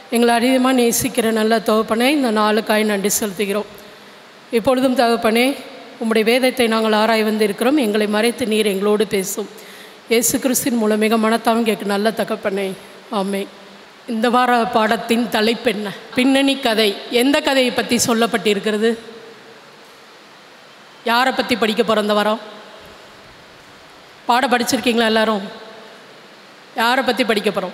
எங்களை அதிகமாக நேசிக்கிற நல்ல தகப்பனே இந்த நாளுக்காய் நன்றி செலுத்துகிறோம் இப்பொழுதும் தகப்பனே உம்முடைய வேதத்தை நாங்கள் ஆராய் வந்திருக்கிறோம் எங்களை மறைத்து நீர் எங்களோடு பேசும் இயேசு கிறிஸ்தின் மூலம் மிக மனத்தாவும் கேட்க நல்ல தகப்பனே ஆமே இந்த வார பாடத்தின் தலைப்பென்ன பின்னணி கதை எந்த கதையை பற்றி சொல்லப்பட்டிருக்கிறது யாரை பற்றி படிக்க போகிறோம் இந்த வாரம் பாடம் படிச்சிருக்கீங்களா எல்லாரும் யாரை பற்றி படிக்க போகிறோம்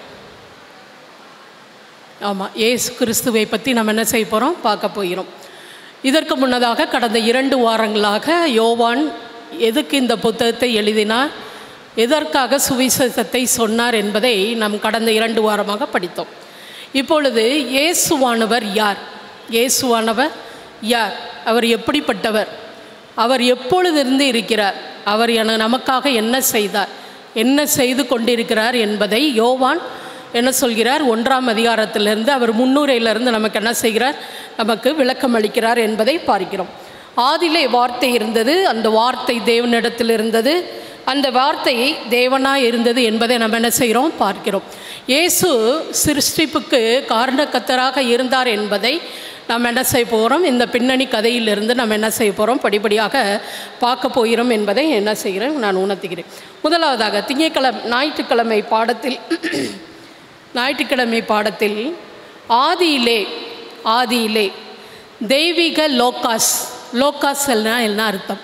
ஆமாம் ஏசு கிறிஸ்துவை பற்றி நம்ம என்ன செய்ய போகிறோம் பார்க்க போகிறோம் இதற்கு முன்னதாக கடந்த இரண்டு வாரங்களாக யோவான் எதுக்கு இந்த புத்தகத்தை எழுதினார் எதற்காக சுவிசேஷத்தை சொன்னார் என்பதை நாம் கடந்த இரண்டு வாரமாக படித்தோம் இப்பொழுது இயேசுவானவர் யார் இயேசுவானவர் யார் அவர் எப்படிப்பட்டவர் அவர் எப்பொழுதிருந்து இருக்கிறார் அவர் என நமக்காக என்ன செய்தார் என்ன செய்து கொண்டிருக்கிறார் என்பதை யோவான் என்ன சொல்கிறார் ஒன்றாம் அதிகாரத்திலிருந்து அவர் முன்னுரையிலிருந்து நமக்கு என்ன செய்கிறார் நமக்கு விளக்கம் அளிக்கிறார் என்பதை பார்க்கிறோம் ஆதிலே வார்த்தை இருந்தது அந்த வார்த்தை தேவனிடத்தில் இருந்தது அந்த வார்த்தை தேவனாய் இருந்தது என்பதை நம்ம என்ன செய்கிறோம் பார்க்கிறோம் இயேசு சிருஷ்டிப்புக்கு காரணக்கத்தராக இருந்தார் என்பதை நாம் என்ன செய்ய போகிறோம் இந்த பின்னணி கதையிலிருந்து நம்ம என்ன செய்ய போகிறோம் படிப்படியாக பார்க்க போகிறோம் என்பதை என்ன செய்கிறேன் நான் உணர்த்துகிறேன் முதலாவதாக திங்கட்கிழமை ஞாயிற்றுக்கிழமை பாடத்தில் ஞாயிற்றுக்கிழமை பாடத்தில் ஆதியிலே ஆதியிலே தெய்வீக லோகாஸ் லோகாஸ் என்ன அர்த்தம்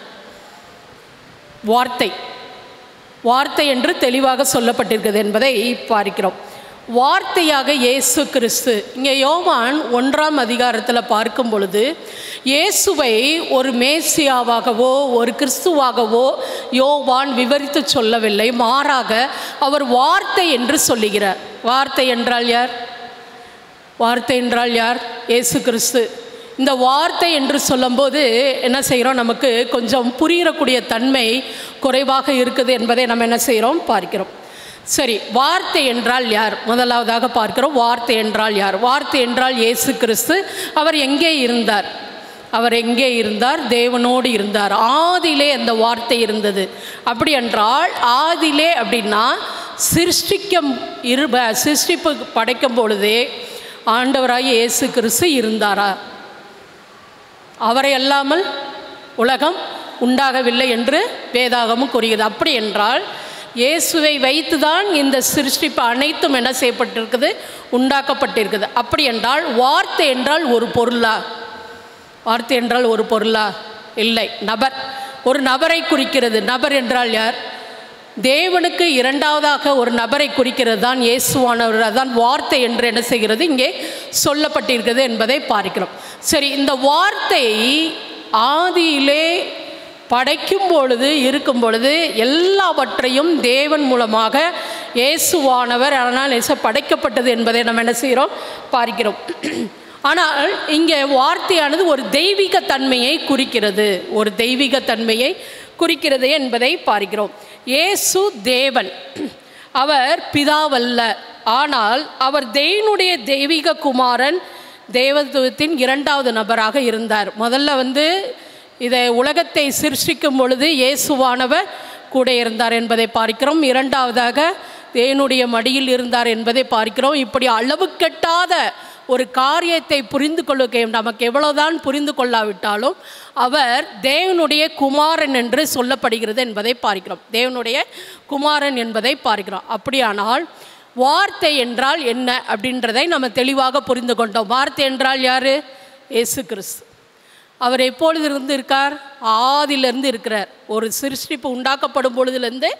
வார்த்தை வார்த்தை என்று தெளிவாக சொல்லப்பட்டிருக்கிறது என்பதை பார்க்கிறோம் வார்த்தையாக இயேசு கிறிஸ்து இங்கே யோவான் ஒன்றாம் அதிகாரத்தில் பார்க்கும் பொழுது இயேசுவை ஒரு மேசியாவாகவோ ஒரு கிறிஸ்துவாகவோ யோவான் விவரித்து சொல்லவில்லை மாறாக அவர் வார்த்தை என்று சொல்லுகிறார் வார்த்தை என்றால் யார் வார்த்தை என்றால் யார் இயேசு கிறிஸ்து இந்த வார்த்தை என்று சொல்லும்போது என்ன செய்கிறோம் நமக்கு கொஞ்சம் புரியக்கூடிய தன்மை குறைவாக இருக்குது என்பதை நம்ம என்ன செய்கிறோம் பார்க்கிறோம் சரி வார்த்தை என்றால் யார் முதலாவதாக பார்க்கிறோம் வார்த்தை என்றால் யார் வார்த்தை என்றால் இயேசு கிறிஸ்து அவர் எங்கே இருந்தார் அவர் எங்கே இருந்தார் தேவனோடு இருந்தார் ஆதிலே அந்த வார்த்தை இருந்தது அப்படி என்றால் ஆதிலே அப்படின்னா சிருஷ்டிக்கம் இரு சிருஷ்டிப்பு படைக்கும் பொழுதே ஆண்டவராக இயேசு கிறிஸ்து இருந்தாரா அவரை அல்லாமல் உலகம் உண்டாகவில்லை என்று வேதாகமும் கூறுகிறது அப்படி என்றால் இயேசுவை வைத்துதான் இந்த சிருஷ்டிப்பு அனைத்தும் என்ன செய்யப்பட்டிருக்குது உண்டாக்கப்பட்டிருக்குது அப்படி என்றால் வார்த்தை என்றால் ஒரு பொருளா வார்த்தை என்றால் ஒரு பொருளா இல்லை நபர் ஒரு நபரை குறிக்கிறது நபர் என்றால் யார் தேவனுக்கு இரண்டாவதாக ஒரு நபரை குறிக்கிறது தான் இயேசுவானவர் தான் வார்த்தை என்று என்ன செய்கிறது இங்கே சொல்லப்பட்டிருக்கிறது என்பதை பார்க்கிறோம் சரி இந்த வார்த்தை ஆதியிலே படைக்கும் பொழுது இருக்கும் பொழுது எல்லாவற்றையும் தேவன் மூலமாக இயேசுவானவர் ஆனால் இயேசு படைக்கப்பட்டது என்பதை நம்ம என்ன செய்கிறோம் பார்க்கிறோம் ஆனால் இங்கே வார்த்தையானது ஒரு தெய்வீக தன்மையை குறிக்கிறது ஒரு தெய்வீக தன்மையை குறிக்கிறது என்பதை பார்க்கிறோம் இயேசு தேவன் அவர் பிதாவல்ல ஆனால் அவர் தேவனுடைய தெய்வீக குமாரன் தேவத்துவத்தின் இரண்டாவது நபராக இருந்தார் முதல்ல வந்து இதை உலகத்தை சிருஷ்டிக்கும் பொழுது இயேசுவானவர் கூட இருந்தார் என்பதை பார்க்கிறோம் இரண்டாவதாக தேவனுடைய மடியில் இருந்தார் என்பதை பார்க்கிறோம் இப்படி அளவு கெட்டாத ஒரு காரியத்தை புரிந்து கொள்ள நமக்கு எவ்வளவுதான் புரிந்து கொள்ளாவிட்டாலும் அவர் தேவனுடைய குமாரன் என்று சொல்லப்படுகிறது என்பதை பார்க்கிறோம் தேவனுடைய குமாரன் என்பதை பார்க்கிறோம் அப்படியானால் வார்த்தை என்றால் என்ன அப்படின்றதை நம்ம தெளிவாக புரிந்து கொண்டோம் வார்த்தை என்றால் யார் இயேசு கிறிஸ்து அவர் எப்பொழுது இருந்து இருக்கார் ஆதிலிருந்து இருக்கிறார் ஒரு சிருஷ்டிப்பு உண்டாக்கப்படும் பொழுதுலேருந்து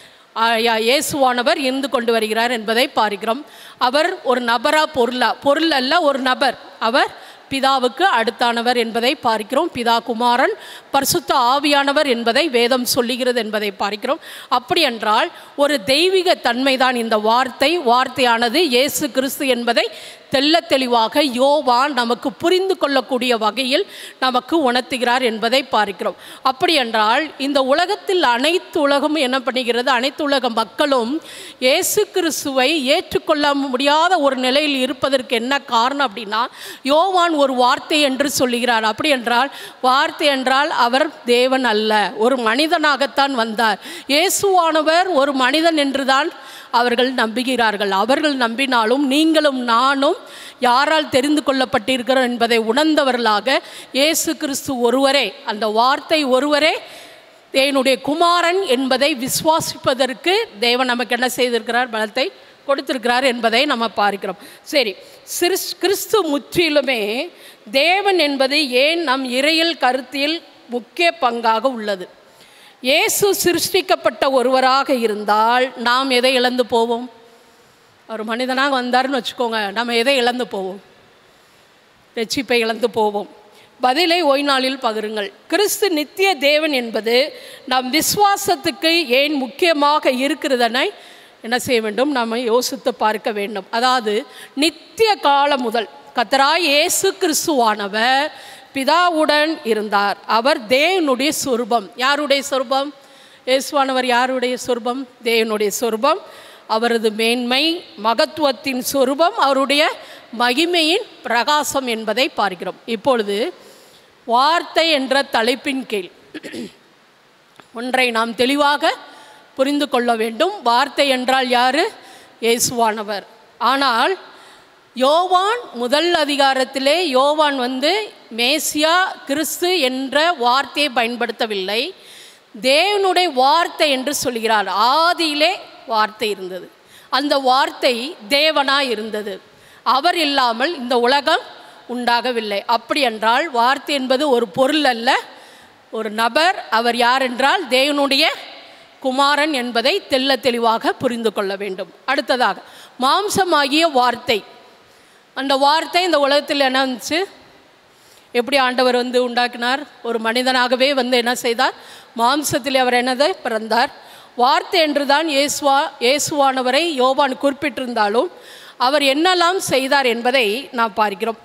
இயேசுவானவர் இருந்து கொண்டு வருகிறார் என்பதை பார்க்கிறோம் அவர் ஒரு நபரா பொருளா பொருள் அல்ல ஒரு நபர் அவர் பிதாவுக்கு அடுத்தானவர் என்பதை பார்க்கிறோம் பிதா குமாரன் பரிசுத்த ஆவியானவர் என்பதை வேதம் சொல்லுகிறது என்பதை பார்க்கிறோம் அப்படி என்றால் ஒரு தெய்வீக தன்மைதான் இந்த வார்த்தை வார்த்தையானது இயேசு கிறிஸ்து என்பதை தெல்ல தெளிவாக யோவான் நமக்கு புரிந்து கொள்ளக்கூடிய வகையில் நமக்கு உணர்த்துகிறார் என்பதை பார்க்கிறோம் அப்படி என்றால் இந்த உலகத்தில் அனைத்து உலகமும் என்ன பண்ணுகிறது அனைத்து உலக மக்களும் இயேசு கிறிஸ்துவை ஏற்றுக்கொள்ள முடியாத ஒரு நிலையில் இருப்பதற்கு என்ன காரணம் அப்படின்னா யோவான் ஒரு வார்த்தை என்று சொல்லுகிறார் அப்படி என்றால் வார்த்தை என்றால் அவர் தேவன் அல்ல ஒரு மனிதனாகத்தான் வந்தார் இயேசுவானவர் ஒரு மனிதன் என்றுதான் அவர்கள் நம்புகிறார்கள் அவர்கள் நம்பினாலும் நீங்களும் நானும் யாரால் தெரிந்து கொள்ளப்பட்டிருக்கிறோம் என்பதை உணர்ந்தவர்களாக இயேசு கிறிஸ்து ஒருவரே அந்த வார்த்தை ஒருவரே தேவனுடைய குமாரன் என்பதை விசுவாசிப்பதற்கு தேவன் நமக்கு என்ன செய்திருக்கிறார் பலத்தை கொடுத்திருக்கிறார் என்பதை நம்ம பார்க்கிறோம் சரி சிறிஸ் கிறிஸ்து முற்றிலுமே தேவன் என்பது ஏன் நம் இறையில் கருத்தில் முக்கிய பங்காக உள்ளது இயேசு சிருஷ்டிக்கப்பட்ட ஒருவராக இருந்தால் நாம் எதை இழந்து போவோம் ஒரு மனிதனாக வந்தாருன்னு வச்சுக்கோங்க நம்ம எதை இழந்து போவோம் ரட்சிப்பை இழந்து போவோம் பதிலை ஓய்நாளில் பகிருங்கள் கிறிஸ்து நித்திய தேவன் என்பது நம் விசுவாசத்துக்கு ஏன் முக்கியமாக இருக்கிறதனை என்ன செய்ய வேண்டும் நம்ம யோசித்து பார்க்க வேண்டும் அதாவது நித்திய காலம் முதல் கத்தராய் இயேசு கிறிஸ்துவானவர் பிதாவுடன் இருந்தார் அவர் தேவனுடைய சொரூபம் யாருடைய சொரூபம் இயேசுவானவர் யாருடைய சொரூபம் தேவனுடைய சொரூபம் அவரது மேன்மை மகத்துவத்தின் சொரூபம் அவருடைய மகிமையின் பிரகாசம் என்பதை பார்க்கிறோம் இப்பொழுது வார்த்தை என்ற தலைப்பின் கீழ் ஒன்றை நாம் தெளிவாக புரிந்து கொள்ள வேண்டும் வார்த்தை என்றால் யாரு இயேசுவானவர் ஆனால் யோவான் முதல் அதிகாரத்திலே யோவான் வந்து மேசியா கிறிஸ்து என்ற வார்த்தையை பயன்படுத்தவில்லை தேவனுடைய வார்த்தை என்று சொல்கிறார் ஆதியிலே வார்த்தை இருந்தது அந்த வார்த்தை தேவனாய் இருந்தது அவர் இல்லாமல் இந்த உலகம் உண்டாகவில்லை அப்படி என்றால் வார்த்தை என்பது ஒரு பொருள் அல்ல ஒரு நபர் அவர் யார் என்றால் தேவனுடைய குமாரன் என்பதை தெல்ல தெளிவாக புரிந்து கொள்ள வேண்டும் அடுத்ததாக மாம்சமாகிய வார்த்தை அந்த வார்த்தை இந்த உலகத்தில் என்ன இருந்துச்சு எப்படி ஆண்டவர் வந்து உண்டாக்கினார் ஒரு மனிதனாகவே வந்து என்ன செய்தார் மாம்சத்தில் அவர் என்னதை பிறந்தார் வார்த்தை என்றுதான் இயேசுவா இயேசுவானவரை யோவான் குறிப்பிட்டிருந்தாலும் அவர் என்னெல்லாம் செய்தார் என்பதை நாம் பார்க்கிறோம்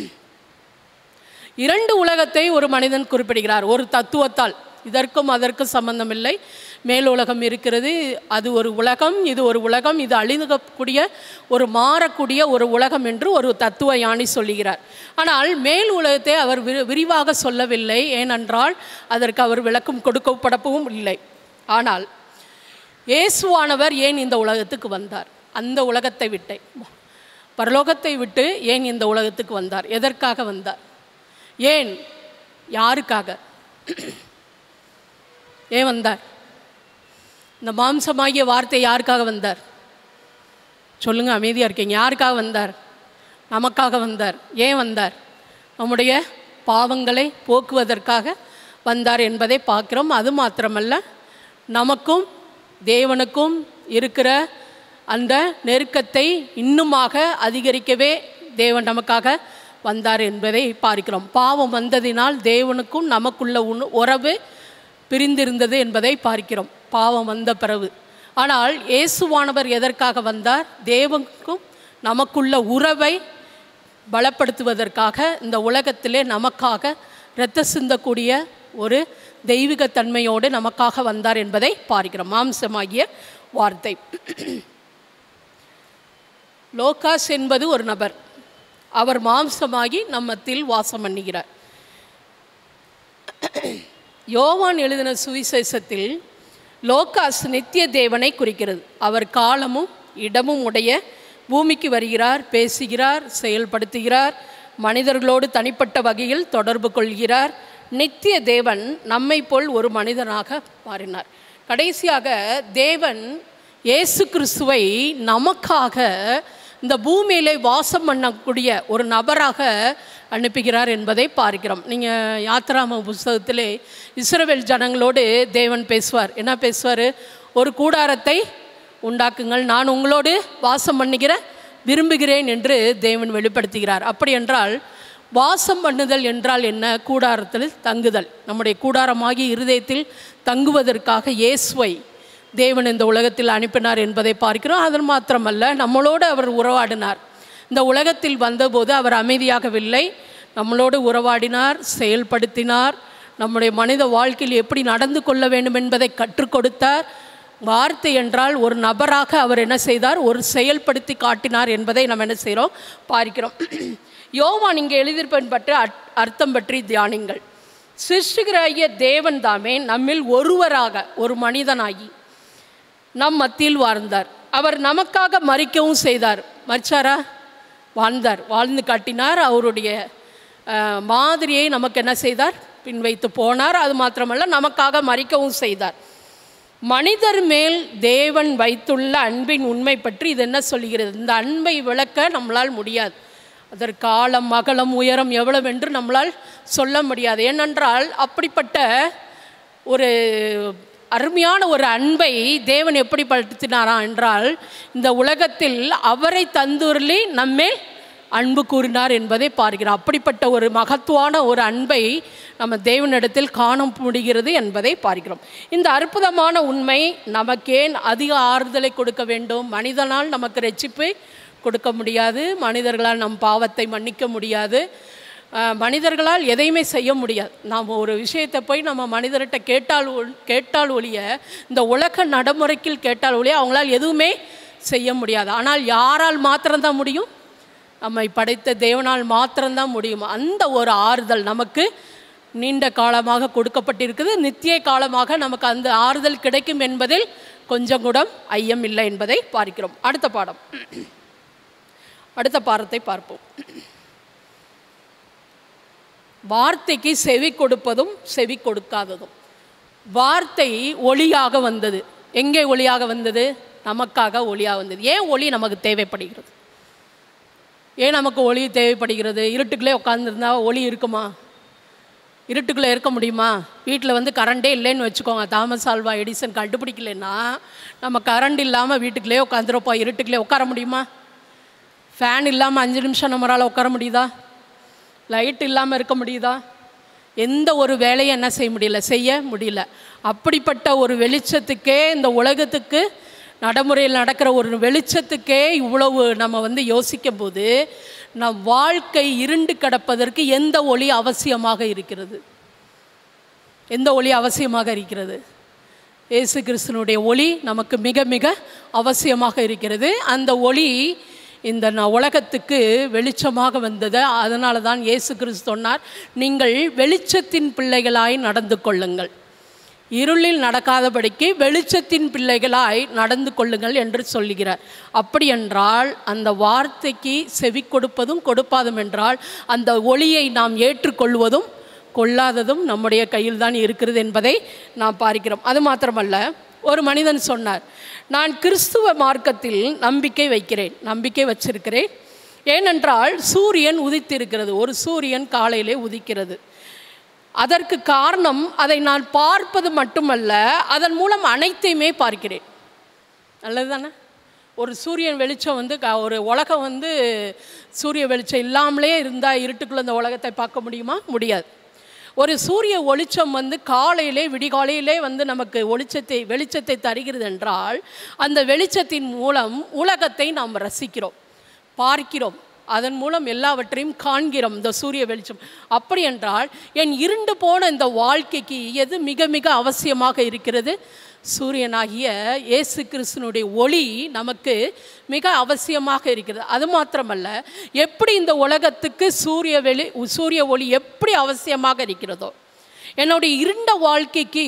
இரண்டு உலகத்தை ஒரு மனிதன் குறிப்பிடுகிறார் ஒரு தத்துவத்தால் இதற்கும் அதற்கும் சம்பந்தமில்லை மேல் உலகம் இருக்கிறது அது ஒரு உலகம் இது ஒரு உலகம் இது அழிந்துகக்கூடிய ஒரு மாறக்கூடிய ஒரு உலகம் என்று ஒரு தத்துவ யானி சொல்லுகிறார் ஆனால் மேல் உலகத்தை அவர் விரி விரிவாக சொல்லவில்லை ஏனென்றால் அதற்கு அவர் விளக்கம் கொடுக்கப்படவும் இல்லை ஆனால் இயேசுவானவர் ஏன் இந்த உலகத்துக்கு வந்தார் அந்த உலகத்தை விட்டே பரலோகத்தை விட்டு ஏன் இந்த உலகத்துக்கு வந்தார் எதற்காக வந்தார் ஏன் யாருக்காக ஏன் வந்தார் இந்த மாம்சமாகிய வார்த்தை யாருக்காக வந்தார் சொல்லுங்க அமைதியாக இருக்கீங்க யாருக்காக வந்தார் நமக்காக வந்தார் ஏன் வந்தார் நம்முடைய பாவங்களை போக்குவதற்காக வந்தார் என்பதை பார்க்குறோம் அது மாத்திரமல்ல நமக்கும் தேவனுக்கும் இருக்கிற அந்த நெருக்கத்தை இன்னுமாக அதிகரிக்கவே தேவன் நமக்காக வந்தார் என்பதை பார்க்கிறோம் பாவம் வந்ததினால் தேவனுக்கும் நமக்குள்ள உண- உறவு பிரிந்திருந்தது என்பதை பார்க்கிறோம் பாவம் வந்த பிறகு ஆனால் இயேசுவானவர் எதற்காக வந்தார் தேவனுக்கும் நமக்குள்ள உறவை பலப்படுத்துவதற்காக இந்த உலகத்திலே நமக்காக இரத்த சிந்தக்கூடிய ஒரு தெய்வீக தன்மையோடு நமக்காக வந்தார் என்பதை பார்க்கிறோம் மாம்சமாகிய வார்த்தை லோகாஸ் என்பது ஒரு நபர் அவர் மாம்சமாகி நம்மத்தில் வாசம் பண்ணுகிறார் யோவான் எழுதின சுவிசேஷத்தில் லோகாஸ் நித்திய தேவனை குறிக்கிறது அவர் காலமும் இடமும் உடைய பூமிக்கு வருகிறார் பேசுகிறார் செயல்படுத்துகிறார் மனிதர்களோடு தனிப்பட்ட வகையில் தொடர்பு கொள்கிறார் நித்திய தேவன் நம்மை போல் ஒரு மனிதனாக மாறினார் கடைசியாக தேவன் இயேசு கிறிஸ்துவை நமக்காக இந்த பூமியிலே வாசம் பண்ணக்கூடிய ஒரு நபராக அனுப்புகிறார் என்பதை பார்க்கிறோம் நீங்கள் யாத்ராம புஸ்தகத்திலே இஸ்ரவேல் ஜனங்களோடு தேவன் பேசுவார் என்ன பேசுவார் ஒரு கூடாரத்தை உண்டாக்குங்கள் நான் உங்களோடு வாசம் பண்ணுகிற விரும்புகிறேன் என்று தேவன் வெளிப்படுத்துகிறார் அப்படி என்றால் வாசம் பண்ணுதல் என்றால் என்ன கூடாரத்தில் தங்குதல் நம்முடைய கூடாரமாகி இருதயத்தில் தங்குவதற்காக இயேசுவை தேவன் இந்த உலகத்தில் அனுப்பினார் என்பதை பார்க்கிறோம் அது மாத்திரமல்ல நம்மளோடு அவர் உறவாடினார் இந்த உலகத்தில் வந்தபோது அவர் அமைதியாகவில்லை நம்மளோடு உறவாடினார் செயல்படுத்தினார் நம்முடைய மனித வாழ்க்கையில் எப்படி நடந்து கொள்ள வேண்டும் என்பதை கற்றுக் கொடுத்தார் வார்த்தை என்றால் ஒரு நபராக அவர் என்ன செய்தார் ஒரு செயல்படுத்தி காட்டினார் என்பதை நம்ம என்ன செய்கிறோம் பார்க்கிறோம் யோவான் இங்கே எழுதியிருப்பன் பற்றி அர்த்- அர்த்தம் பற்றி தியானிங்கள் சிருஷ்டிகராகிய தேவன் தாமே நம்மில் ஒருவராக ஒரு மனிதனாகி நம் மத்தியில் வாழ்ந்தார் அவர் நமக்காக மறிக்கவும் செய்தார் மறிச்சாரா வாழ்ந்தார் வாழ்ந்து காட்டினார் அவருடைய அஹ், மாதிரியை நமக்கு என்ன செய்தார் பின் வைத்து போனார் அது மாத்திரமல்ல நமக்காக மறிக்கவும் செய்தார் மனிதர் மேல் தேவன் வைத்துள்ள அன்பின் உண்மை பற்றி இது என்ன சொல்கிறது இந்த அன்பை விளக்க நம்மளால் முடியாது அதற்கு ஆழம் அகலம் உயரம் எவ்வளவு என்று நம்மளால் சொல்ல முடியாது ஏனென்றால் அப்படிப்பட்ட ஒரு அருமையான ஒரு அன்பை தேவன் எப்படி படுத்தினாரா என்றால் இந்த உலகத்தில் அவரை தந்துருளி நம்மேல் அன்பு கூறினார் என்பதை பார்க்கிறோம் அப்படிப்பட்ட ஒரு மகத்துவான ஒரு அன்பை நம்ம தேவனிடத்தில் காண முடிகிறது என்பதை பார்க்கிறோம் இந்த அற்புதமான உண்மை நமக்கேன் அதிக ஆறுதலை கொடுக்க வேண்டும் மனிதனால் நமக்கு ரட்சிப்பை கொடுக்க முடியாது மனிதர்களால் நம் பாவத்தை மன்னிக்க முடியாது அஹ், மனிதர்களால் எதையுமே செய்ய முடியாது நாம் ஒரு விஷயத்தை போய் நம்ம மனிதர்கிட்ட கேட்டால் ஒ- கேட்டால் ஒழிய இந்த உலக நடைமுறைக்கில் கேட்டால் ஒழிய அவங்களால் எதுவுமே செய்ய முடியாது ஆனால் யாரால் மாத்திரம்தான் முடியும் நம்மை படைத்த தேவனால் மாத்திரம்தான் முடியும் அந்த ஒரு ஆறுதல் நமக்கு நீண்ட காலமாக கொடுக்கப்பட்டிருக்குது நித்திய காலமாக நமக்கு அந்த ஆறுதல் கிடைக்கும் என்பதில் கொஞ்சம் கூட ஐயம் இல்லை என்பதை பார்க்கிறோம் அடுத்த பாடம் அடுத்த பாடத்தை பார்ப்போம் வார்த்தைக்கு செவி கொடுப்பதும் செவி கொடுக்காததும் வார்த்தை ஒளியாக வந்தது எங்கே ஒளியாக வந்தது நமக்காக ஒளியாக வந்தது ஏன் ஒளி நமக்கு தேவைப்படுகிறது ஏன் நமக்கு ஒளி தேவைப்படுகிறது இருட்டுக்குள்ளே உட்காந்துருந்தா ஒளி இருக்குமா இருட்டுக்குள்ளே இருக்க முடியுமா வீட்டில் வந்து கரண்டே இல்லைன்னு வச்சுக்கோங்க தாமஸ் ஆல்வா எடிசன் கண்டுபிடிக்கலைன்னா நம்ம கரண்ட் இல்லாமல் வீட்டுக்குள்ளே உட்காந்துருப்போம் இருட்டுக்குள்ளே உட்கார முடியுமா ஃபேன் இல்லாமல் அஞ்சு நிமிஷம் நம்மளால் உட்கார முடியுதா லைட் இல்லாமல் இருக்க முடியுதா எந்த ஒரு வேலையும் என்ன செய்ய முடியல செய்ய முடியல அப்படிப்பட்ட ஒரு வெளிச்சத்துக்கே இந்த உலகத்துக்கு நடைமுறையில் நடக்கிற ஒரு வெளிச்சத்துக்கே இவ்வளவு நம்ம வந்து யோசிக்கும் போது நம் வாழ்க்கை இருண்டு கிடப்பதற்கு எந்த ஒளி அவசியமாக இருக்கிறது எந்த ஒளி அவசியமாக இருக்கிறது இயேசு கிறிஸ்தனுடைய ஒளி நமக்கு மிக மிக அவசியமாக இருக்கிறது அந்த ஒளி இந்த ந- உலகத்துக்கு வெளிச்சமாக வந்தது அதனால தான் இயேசு கிறிஸ்து சொன்னார் நீங்கள் வெளிச்சத்தின் பிள்ளைகளாய் நடந்து கொள்ளுங்கள் இருளில் நடக்காதபடிக்கு வெளிச்சத்தின் பிள்ளைகளாய் நடந்து கொள்ளுங்கள் என்று சொல்லுகிறார் அப்படி என்றால் அந்த வார்த்தைக்கு செவி கொடுப்பதும் கொடுப்பாதும் என்றால் அந்த ஒளியை நாம் ஏற்றுக்கொள்வதும் கொள்ளாததும் நம்முடைய கையில் தான் இருக்கிறது என்பதை நாம் பார்க்கிறோம் அது மாத்திரமல்ல ஒரு மனிதன் சொன்னார் நான் கிறிஸ்துவ மார்க்கத்தில் நம்பிக்கை வைக்கிறேன் நம்பிக்கை வச்சிருக்கிறேன் ஏனென்றால் சூரியன் உதித்திருக்கிறது ஒரு சூரியன் காலையிலே உதிக்கிறது அதற்கு காரணம் அதை நான் பார்ப்பது மட்டுமல்ல அதன் மூலம் அனைத்தையுமே பார்க்கிறேன் நல்லது தானே ஒரு சூரியன் வெளிச்சம் வந்து க- ஒரு உலகம் வந்து சூரிய வெளிச்சம் இல்லாமலே இருந்தால் இருட்டுக்குள்ள இந்த உலகத்தை பார்க்க முடியுமா முடியாது ஒரு சூரிய ஒளிச்சம் வந்து காலையிலே விடிகாலையிலே வந்து நமக்கு ஒளிச்சத்தை வெளிச்சத்தை தருகிறது என்றால் அந்த வெளிச்சத்தின் மூலம் உலகத்தை நாம் ரசிக்கிறோம் பார்க்கிறோம் அதன் மூலம் எல்லாவற்றையும் காண்கிறோம் இந்த சூரிய வெளிச்சம் அப்படி என்றால் என் இருண்டு போன இந்த வாழ்க்கைக்கு எது மிக மிக அவசியமாக இருக்கிறது சூரியனாகிய இயேசு கிறிஸ்துனுடைய ஒளி நமக்கு மிக அவசியமாக இருக்கிறது அது மாத்திரமல்ல எப்படி இந்த உலகத்துக்கு சூரிய வெளி சூரிய ஒளி எப்படி அவசியமாக இருக்கிறதோ என்னுடைய இருண்ட வாழ்க்கைக்கு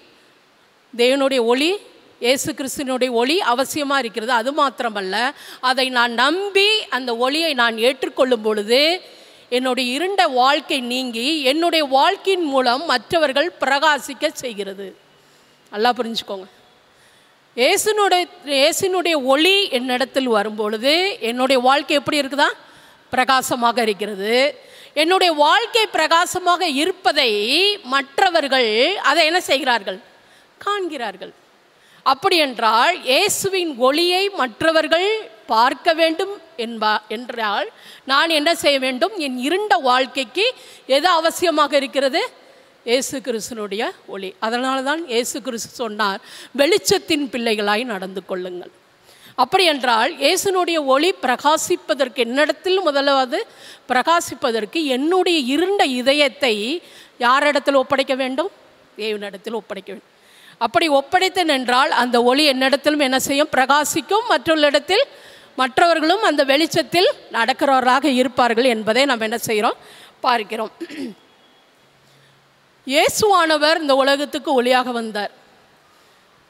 தேவனுடைய ஒளி இயேசு கிறிஸ்துனுடைய ஒளி அவசியமாக இருக்கிறது அது மாத்திரமல்ல அதை நான் நம்பி அந்த ஒளியை நான் ஏற்றுக்கொள்ளும் பொழுது என்னுடைய இருண்ட வாழ்க்கை நீங்கி என்னுடைய வாழ்க்கையின் மூலம் மற்றவர்கள் பிரகாசிக்க செய்கிறது நல்லா புரிஞ்சுக்கோங்க இயேசுனுடைய இயேசுனுடைய ஒளி என்னிடத்தில் வரும்பொழுது என்னுடைய வாழ்க்கை எப்படி இருக்குதா பிரகாசமாக இருக்கிறது என்னுடைய வாழ்க்கை பிரகாசமாக இருப்பதை மற்றவர்கள் அதை என்ன செய்கிறார்கள் காண்கிறார்கள் அப்படி என்றால் இயேசுவின் ஒளியை மற்றவர்கள் பார்க்க வேண்டும் என்பா என்றால் நான் என்ன செய்ய வேண்டும் என் இருண்ட வாழ்க்கைக்கு எது அவசியமாக இருக்கிறது இயேசு கிறிஸ்துனுடைய ஒளி அதனால தான் இயேசு கிறிஸ்து சொன்னார் வெளிச்சத்தின் பிள்ளைகளாய் நடந்து கொள்ளுங்கள் அப்படி என்றால் இயேசுனுடைய ஒளி பிரகாசிப்பதற்கு என்னிடத்தில் முதலாவது பிரகாசிப்பதற்கு என்னுடைய இருண்ட இதயத்தை யாரிடத்தில் ஒப்படைக்க வேண்டும் தேவனிடத்தில் ஒப்படைக்க வேண்டும் அப்படி ஒப்படைத்தேன் என்றால் அந்த ஒளி என்னிடத்திலும் என்ன செய்யும் பிரகாசிக்கும் மற்றொரு இடத்தில் மற்றவர்களும் அந்த வெளிச்சத்தில் நடக்கிறவராக இருப்பார்கள் என்பதை நாம் என்ன செய்கிறோம் பார்க்கிறோம் இயேசுவானவர் இந்த உலகத்துக்கு ஒளியாக வந்தார்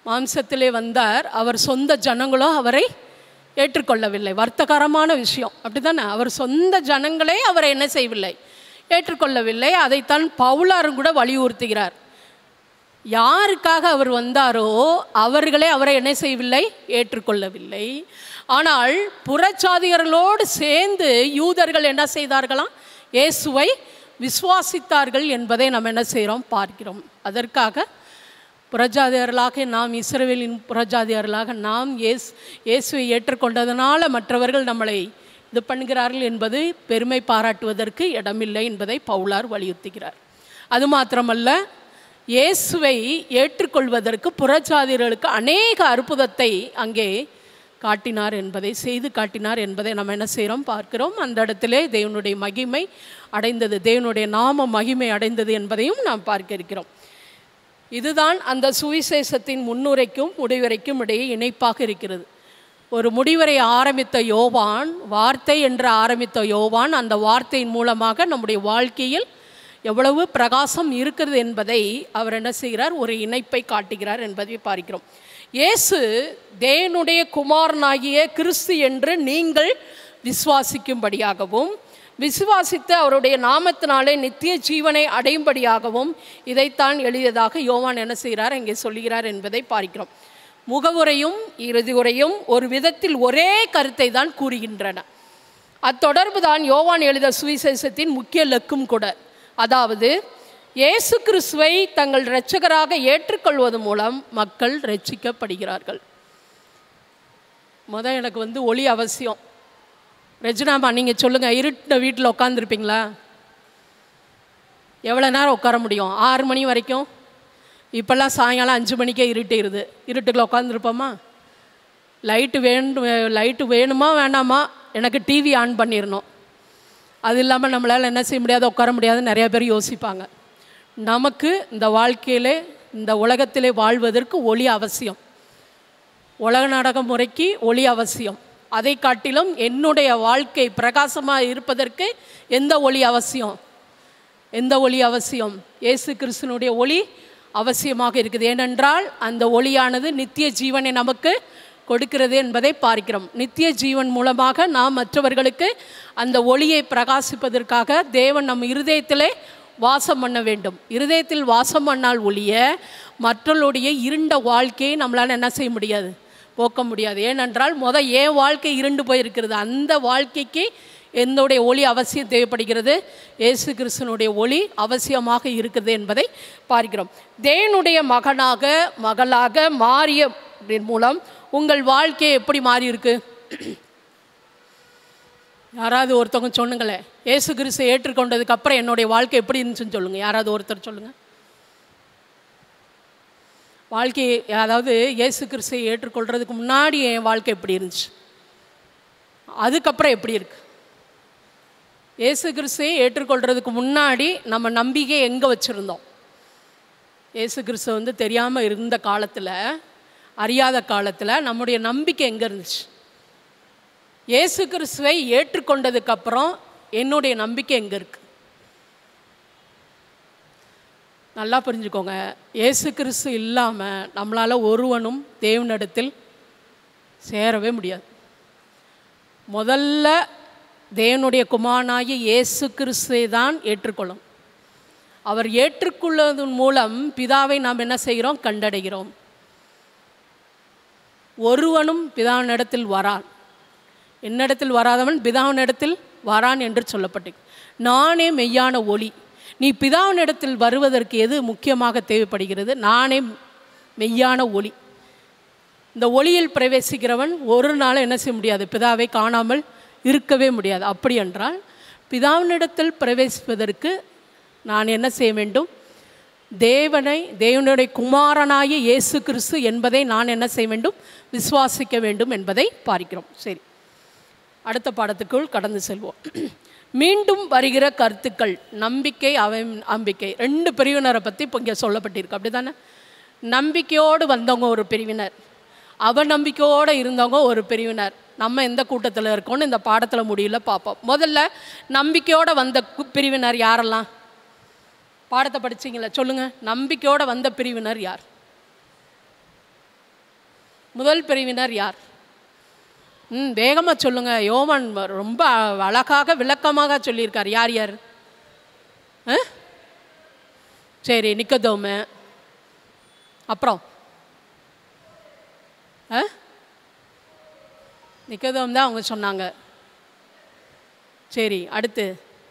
மாம்சத்திலே வந்தார் அவர் சொந்த ஜனங்களோ அவரை ஏற்றுக்கொள்ளவில்லை வருத்தகரமான விஷயம் அப்படிதானே அவர் சொந்த ஜனங்களே அவரை என்ன செய்யவில்லை ஏற்றுக்கொள்ளவில்லை அதைத்தான் பவுலாரும் கூட வலியுறுத்துகிறார் யாருக்காக அவர் வந்தாரோ அவர்களே அவரை என்ன செய்யவில்லை ஏற்றுக்கொள்ளவில்லை ஆனால் புறச்சாதிகர்களோடு சேர்ந்து யூதர்கள் என்ன செய்தார்களாம் இயேசுவை விசுவாசித்தார்கள் என்பதை நாம் என்ன செய்கிறோம் பார்க்கிறோம் அதற்காக புறஜாதியர்களாக நாம் இஸ்ரவேலின் புறஜாதியர்களாக நாம் இயேசு இயேசுவை ஏற்றுக்கொண்டதனால மற்றவர்கள் நம்மளை இது பண்ணுகிறார்கள் என்பது பெருமை பாராட்டுவதற்கு இடமில்லை என்பதை பவுலார் வலியுறுத்துகிறார் அது மாத்திரமல்ல இயேசுவை ஏற்றுக்கொள்வதற்கு புறஜாதியர்களுக்கு அநேக அற்புதத்தை அங்கே காட்டினார் என்பதை செய்து காட்டினார் என்பதை நம்ம என்ன செய்கிறோம் பார்க்கிறோம் அந்த இடத்திலே தேவனுடைய மகிமை அடைந்தது தேவனுடைய நாம மகிமை அடைந்தது என்பதையும் நாம் பார்க்க இருக்கிறோம் இதுதான் அந்த சுவிசேஷத்தின் முன்னுரைக்கும் முடிவுரைக்கும் இடையே இணைப்பாக இருக்கிறது ஒரு முடிவரை ஆரம்பித்த யோவான் வார்த்தை என்று ஆரம்பித்த யோவான் அந்த வார்த்தையின் மூலமாக நம்முடைய வாழ்க்கையில் எவ்வளவு பிரகாசம் இருக்கிறது என்பதை அவர் என்ன செய்கிறார் ஒரு இணைப்பை காட்டுகிறார் என்பதை பார்க்கிறோம் இயேசு தேவனுடைய குமாரனாகிய கிறிஸ்து என்று நீங்கள் விசுவாசிக்கும்படியாகவும் விசுவாசித்து அவருடைய நாமத்தினாலே நித்திய ஜீவனை அடையும்படியாகவும் இதைத்தான் எழுதியதாக யோவான் என்ன செய்கிறார் இங்கே சொல்லுகிறார் என்பதை பார்க்கிறோம் முகவுரையும் இறுதி உரையும் ஒரு விதத்தில் ஒரே கருத்தை தான் கூறுகின்றன அத்தொடர்பு தான் யோவான் எழுத சுவிசேஷத்தின் முக்கிய லக்கும் கூட அதாவது இயேசு கிறிஸ்துவை தங்கள் இரட்சகராக ஏற்றுக்கொள்வது மூலம் மக்கள் ரட்சிக்கப்படுகிறார்கள் முத எனக்கு வந்து ஒளி அவசியம் ரெஜினாமா நீங்கள் சொல்லுங்கள் இருட்ட வீட்டில் உட்காந்துருப்பீங்களா எவ்வளோ நேரம் உட்கார முடியும் ஆறு மணி வரைக்கும் இப்போல்லாம் சாயங்காலம் அஞ்சு மணிக்கே இருட்டிடுது இருட்டுக்குள்ள உட்காந்துருப்போமா லைட்டு வேண்டும் லைட்டு வேணுமா வேண்டாமா எனக்கு டிவி ஆன் பண்ணிடணும் அது இல்லாமல் நம்மளால் என்ன செய்ய முடியாது உட்கார முடியாதுன்னு நிறைய பேர் யோசிப்பாங்க நமக்கு இந்த வாழ்க்கையிலே இந்த உலகத்திலே வாழ்வதற்கு ஒளி அவசியம் உலக நாடக முறைக்கு ஒளி அவசியம் அதை காட்டிலும் என்னுடைய வாழ்க்கை பிரகாசமாக இருப்பதற்கு எந்த ஒளி அவசியம் எந்த ஒளி அவசியம் இயேசு கிறிஸ்தனுடைய ஒளி அவசியமாக இருக்குது ஏனென்றால் அந்த ஒளியானது நித்திய ஜீவனை நமக்கு கொடுக்கிறது என்பதை பார்க்கிறோம் நித்திய ஜீவன் மூலமாக நாம் மற்றவர்களுக்கு அந்த ஒளியை பிரகாசிப்பதற்காக தேவன் நம் இருதயத்திலே வாசம் பண்ண வேண்டும் இருதயத்தில் வாசம் பண்ணால் ஒழிய மற்றவர்களுடைய இருண்ட வாழ்க்கையை நம்மளால் என்ன செய்ய முடியாது போக்க முடியாது ஏனென்றால் முத ஏன் வாழ்க்கை இருண்டு போயிருக்கிறது அந்த வாழ்க்கைக்கு என்னுடைய ஒளி அவசியம் தேவைப்படுகிறது இயேசு கிறிஸ்தனுடைய ஒளி அவசியமாக இருக்கிறது என்பதை பார்க்கிறோம் தேவனுடைய மகனாக மகளாக மாறிய மூலம் உங்கள் வாழ்க்கை எப்படி மாறி இருக்கு யாராவது ஒருத்தவங்க சொன்னுங்களேன் இயேசு கிறிஸ்து ஏற்றுக்கொண்டதுக்கு அப்புறம் என்னுடைய வாழ்க்கை எப்படி இருந்துச்சுன்னு சொல்லுங்க யாராவது ஒருத்தர் சொல்லுங்க வாழ்க்கை அதாவது இயேசு கிறிஸ்துவை ஏற்றுக்கொள்றதுக்கு முன்னாடி என் வாழ்க்கை எப்படி இருந்துச்சு அதுக்கப்புறம் எப்படி இருக்கு இயேசு கிறிஸ்துவை ஏற்றுக்கொள்றதுக்கு முன்னாடி நம்ம நம்பிக்கை எங்கே வச்சுருந்தோம் இயேசு கிறிஸ்து வந்து தெரியாமல் இருந்த காலத்தில் அறியாத காலத்தில் நம்முடைய நம்பிக்கை எங்கே இருந்துச்சு இயேசு கிறிஸ்துவை ஏற்றுக்கொண்டதுக்கப்புறம் என்னுடைய நம்பிக்கை எங்கே இருக்கு நல்லா புரிஞ்சுக்கோங்க இயேசு கிறிஸ்து இல்லாமல் நம்மளால் ஒருவனும் தேவனிடத்தில் சேரவே முடியாது முதல்ல தேவனுடைய குமாரனாகிய இயேசு கிறிஸ்துவை தான் ஏற்றுக்கொள்ளும் அவர் ஏற்றுக்கொள்வதன் மூலம் பிதாவை நாம் என்ன செய்கிறோம் கண்டடைகிறோம் ஒருவனும் பிதாவினிடத்தில் வரான் என்னிடத்தில் வராதவன் பிதாவினிடத்தில் வரான் என்று சொல்லப்பட்டு நானே மெய்யான ஒளி நீ பிதாவினிடத்தில் வருவதற்கு எது முக்கியமாக தேவைப்படுகிறது நானே மெய்யான ஒளி இந்த ஒளியில் பிரவேசிக்கிறவன் ஒரு நாள் என்ன செய்ய முடியாது பிதாவை காணாமல் இருக்கவே முடியாது அப்படி என்றால் பிதாவினிடத்தில் பிரவேசிப்பதற்கு நான் என்ன செய்ய வேண்டும் தேவனை தேவனுடைய குமாரனாய இயேசு கிறிஸ்து என்பதை நான் என்ன செய்ய வேண்டும் விசுவாசிக்க வேண்டும் என்பதை பார்க்கிறோம் சரி அடுத்த பாடத்துக்குள் கடந்து செல்வோம் மீண்டும் வருகிற கருத்துக்கள் நம்பிக்கை அவன் அம்பிக்கை ரெண்டு பிரிவினரை பற்றி இப்போ இங்கே சொல்லப்பட்டிருக்கு அப்படி தானே நம்பிக்கையோடு வந்தவங்க ஒரு பிரிவினர் அவநம்பிக்கையோடு இருந்தவங்க ஒரு பிரிவினர் நம்ம எந்த கூட்டத்தில் இருக்கோம்னு இந்த பாடத்தில் முடியல பார்ப்போம் முதல்ல நம்பிக்கையோடு வந்த கு- பிரிவினர் யாரெல்லாம் பாடத்தை படிச்சீங்களா சொல்லுங்கள் நம்பிக்கையோடு வந்த பிரிவினர் யார் முதல் பிரிவினர் யார் ம் வேகமாக சொல்லுங்கள் யோவான் ரொம்ப அழகாக விளக்கமாக சொல்லியிருக்கார் யார் யார் ஆ சரி நிக்கதோமு அப்புறம் ஆ நிக்கதோம் தான் அவங்க சொன்னாங்க சரி அடுத்து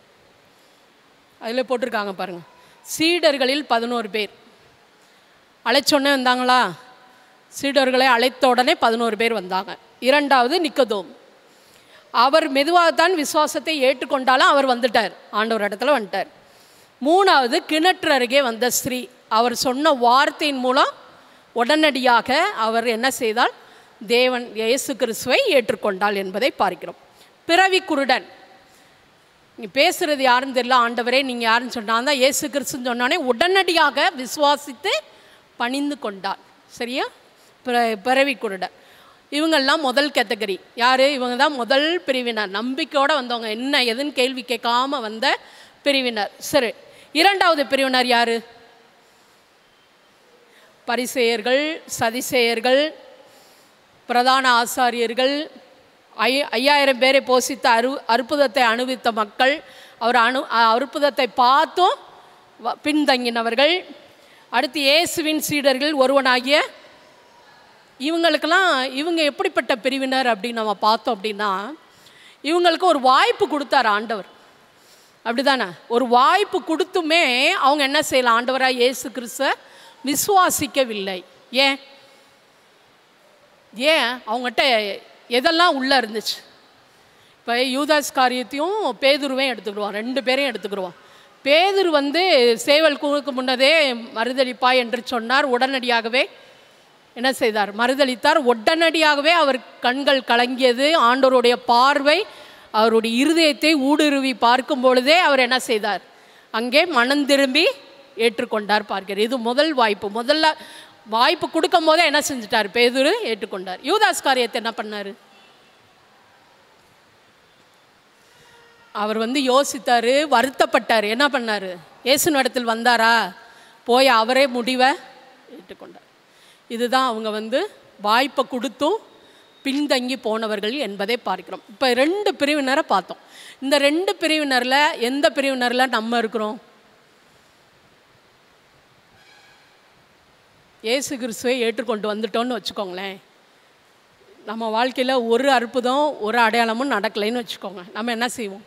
அதில் போட்டிருக்காங்க பாருங்கள் சீடர்களில் பதினோரு பேர் அழைச்சொன்னே வந்தாங்களா சீடர்களை அழைத்த உடனே பதினோரு பேர் வந்தாங்க இரண்டாவது நிக்கதோம் அவர் மெதுவாகத்தான் விசுவாசத்தை ஏற்றுக்கொண்டாலும் அவர் வந்துட்டார் ஆண்டவர் இடத்துல வந்துட்டார் மூணாவது கிணற்று அருகே வந்த ஸ்ரீ அவர் சொன்ன வார்த்தையின் மூலம் உடனடியாக அவர் என்ன செய்தால் தேவன் இயேசு கிறிஸ்துவை ஏற்றுக்கொண்டாள் என்பதை பார்க்கிறோம் பிறவி குருடன் நீ பேசுறது யாருன்னு தெரியல ஆண்டவரே நீங்கள் யாருன்னு சொன்னால் தான் இயேசு கிறிஸ்துன்னு சொன்னோடனே உடனடியாக விசுவாசித்து பணிந்து கொண்டார் சரியா பிற பிறவி குருடன் இவங்கெல்லாம் முதல் கேட்டகரி யார் இவங்க தான் முதல் பிரிவினர் நம்பிக்கையோடு வந்தவங்க என்ன எதுன்னு கேள்வி கேட்காம வந்த பிரிவினர் சரி இரண்டாவது பிரிவினர் யார் பரிசெயர்கள் சதிசெயர்கள் பிரதான ஆசாரியர்கள் ஐ ஐயாயிரம் பேரை போஷித்த அரு அற்புதத்தை அனுபவித்த மக்கள் அவர் அனு அற்புதத்தை பார்த்தும் வ- பின்தங்கினவர்கள் அடுத்து இயேசுவின் சீடர்கள் ஒருவனாகிய இவங்களுக்கெல்லாம் இவங்க எப்படிப்பட்ட பிரிவினர் அப்படின்னு நம்ம பார்த்தோம் அப்படின்னா இவங்களுக்கு ஒரு வாய்ப்பு கொடுத்தார் ஆண்டவர் அப்படிதானே ஒரு வாய்ப்பு கொடுத்துமே அவங்க என்ன செய்யலாம் ஆண்டவராக இயேசு கிறிஸ்துவ விசுவாசிக்கவில்லை ஏன் ஏன் அவங்ககிட்ட எதெல்லாம் உள்ளே இருந்துச்சு இப்போ யூதாஸ் காரியத்தையும் பேதுருவையும் எடுத்துக்கிடுவோம் ரெண்டு பேரையும் எடுத்துக்கிடுவோம் பேதுரு வந்து சேவல் கூவுக்கு முன்னதே மறுதளிப்பாய் என்று சொன்னார் உடனடியாகவே என்ன செய்தார் மறுதளித்தார் உடனடியாகவே அவர் கண்கள் கலங்கியது ஆண்டவருடைய பார்வை அவருடைய இருதயத்தை ஊடுருவி பார்க்கும் பொழுதே அவர் என்ன செய்தார் அங்கே மனம் திரும்பி ஏற்றுக்கொண்டார் பார்க்கிறார் இது முதல் வாய்ப்பு முதல்ல வாய்ப்பு கொடுக்கும் போதே என்ன செஞ்சிட்டார் பேதுரு ஏற்றுக்கொண்டார் யூதாஸ் காரியத்தை என்ன பண்ணார் அவர் வந்து யோசித்தார் வருத்தப்பட்டார் என்ன பண்ணார் இயேசு இடத்தில் வந்தாரா போய் அவரே முடிவை ஏற்றுக்கொண்டார் இதுதான் அவங்க வந்து வாய்ப்பை கொடுத்தும் பின்தங்கி போனவர்கள் என்பதை பார்க்கிறோம் இப்போ ரெண்டு பிரிவினரை பார்த்தோம் இந்த ரெண்டு பிரிவினரில் எந்த பிரிவினரில் நம்ம இருக்கிறோம் இயேசு கிறிஸ்துவை ஏற்றுக்கொண்டு வந்துட்டோம்னு வச்சுக்கோங்களேன் நம்ம வாழ்க்கையில் ஒரு அற்புதம் ஒரு அடையாளமும் நடக்கலைன்னு வச்சுக்கோங்க நம்ம என்ன செய்வோம்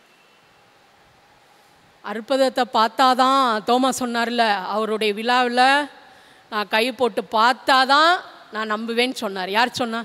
அற்புதத்தை பார்த்தாதான் தோமா சொன்னார்ல அவருடைய விழாவில் நான் கை போட்டு பார்த்தாதான் நான் நம்புவேன்னு சொன்னார் யார் சொன்னா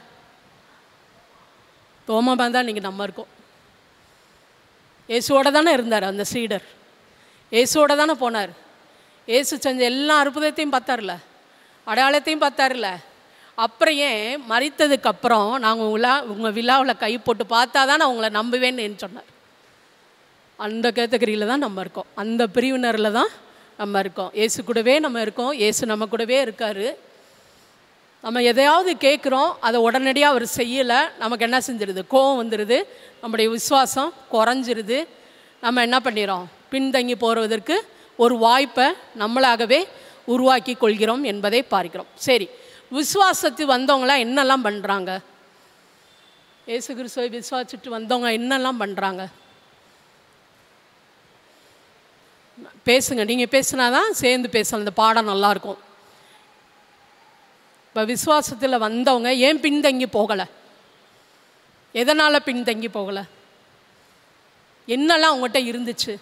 தோமாமா தான் நீங்கள் நம்ம இருக்கோம் இயேசுவோட தானே இருந்தார் அந்த சீடர் இயேசுவோட தானே போனார் இயேசு செஞ்ச எல்லா அற்புதத்தையும் பார்த்தார்ல அடையாளத்தையும் பார்த்தார்ல அப்புறம் ஏன் மறித்ததுக்கு அப்புறம் நாங்கள் விழா உங்கள் விழாவில் கை போட்டு பார்த்தா தான் நான் உங்களை நம்புவேன்னு சொன்னார் அந்த கேட்டகரியில் தான் நம்ம இருக்கோம் அந்த பிரிவினரில் தான் நம்ம இருக்கோம் இயேசு கூடவே நம்ம இருக்கோம் இயேசு நம்ம கூடவே இருக்கார் நம்ம எதையாவது கேட்குறோம் அதை உடனடியாக அவர் செய்யலை நமக்கு என்ன செஞ்சிருது கோவம் வந்துடுது நம்முடைய விசுவாசம் குறைஞ்சிருது நம்ம என்ன பண்ணிடுறோம் பின்தங்கி போகிறதற்கு ஒரு வாய்ப்பை நம்மளாகவே உருவாக்கி கொள்கிறோம் என்பதை பார்க்கிறோம் சரி விசுவாசத்து வந்தவங்களாம் என்னெல்லாம் பண்ணுறாங்க இயேசு கிறிஸ்துவை விசுவாசிட்டு வந்தவங்க என்னெல்லாம் பண்ணுறாங்க பேசுங்க நீங்கள் பேசுனாதான் சேர்ந்து பேசலாம் இந்த பாடம் நல்லாயிருக்கும் இப்போ விசுவாசத்தில் வந்தவங்க ஏன் பின்தங்கி போகலை எதனால் பின்தங்கி போகலை என்னெல்லாம் அவங்ககிட்ட இருந்துச்சு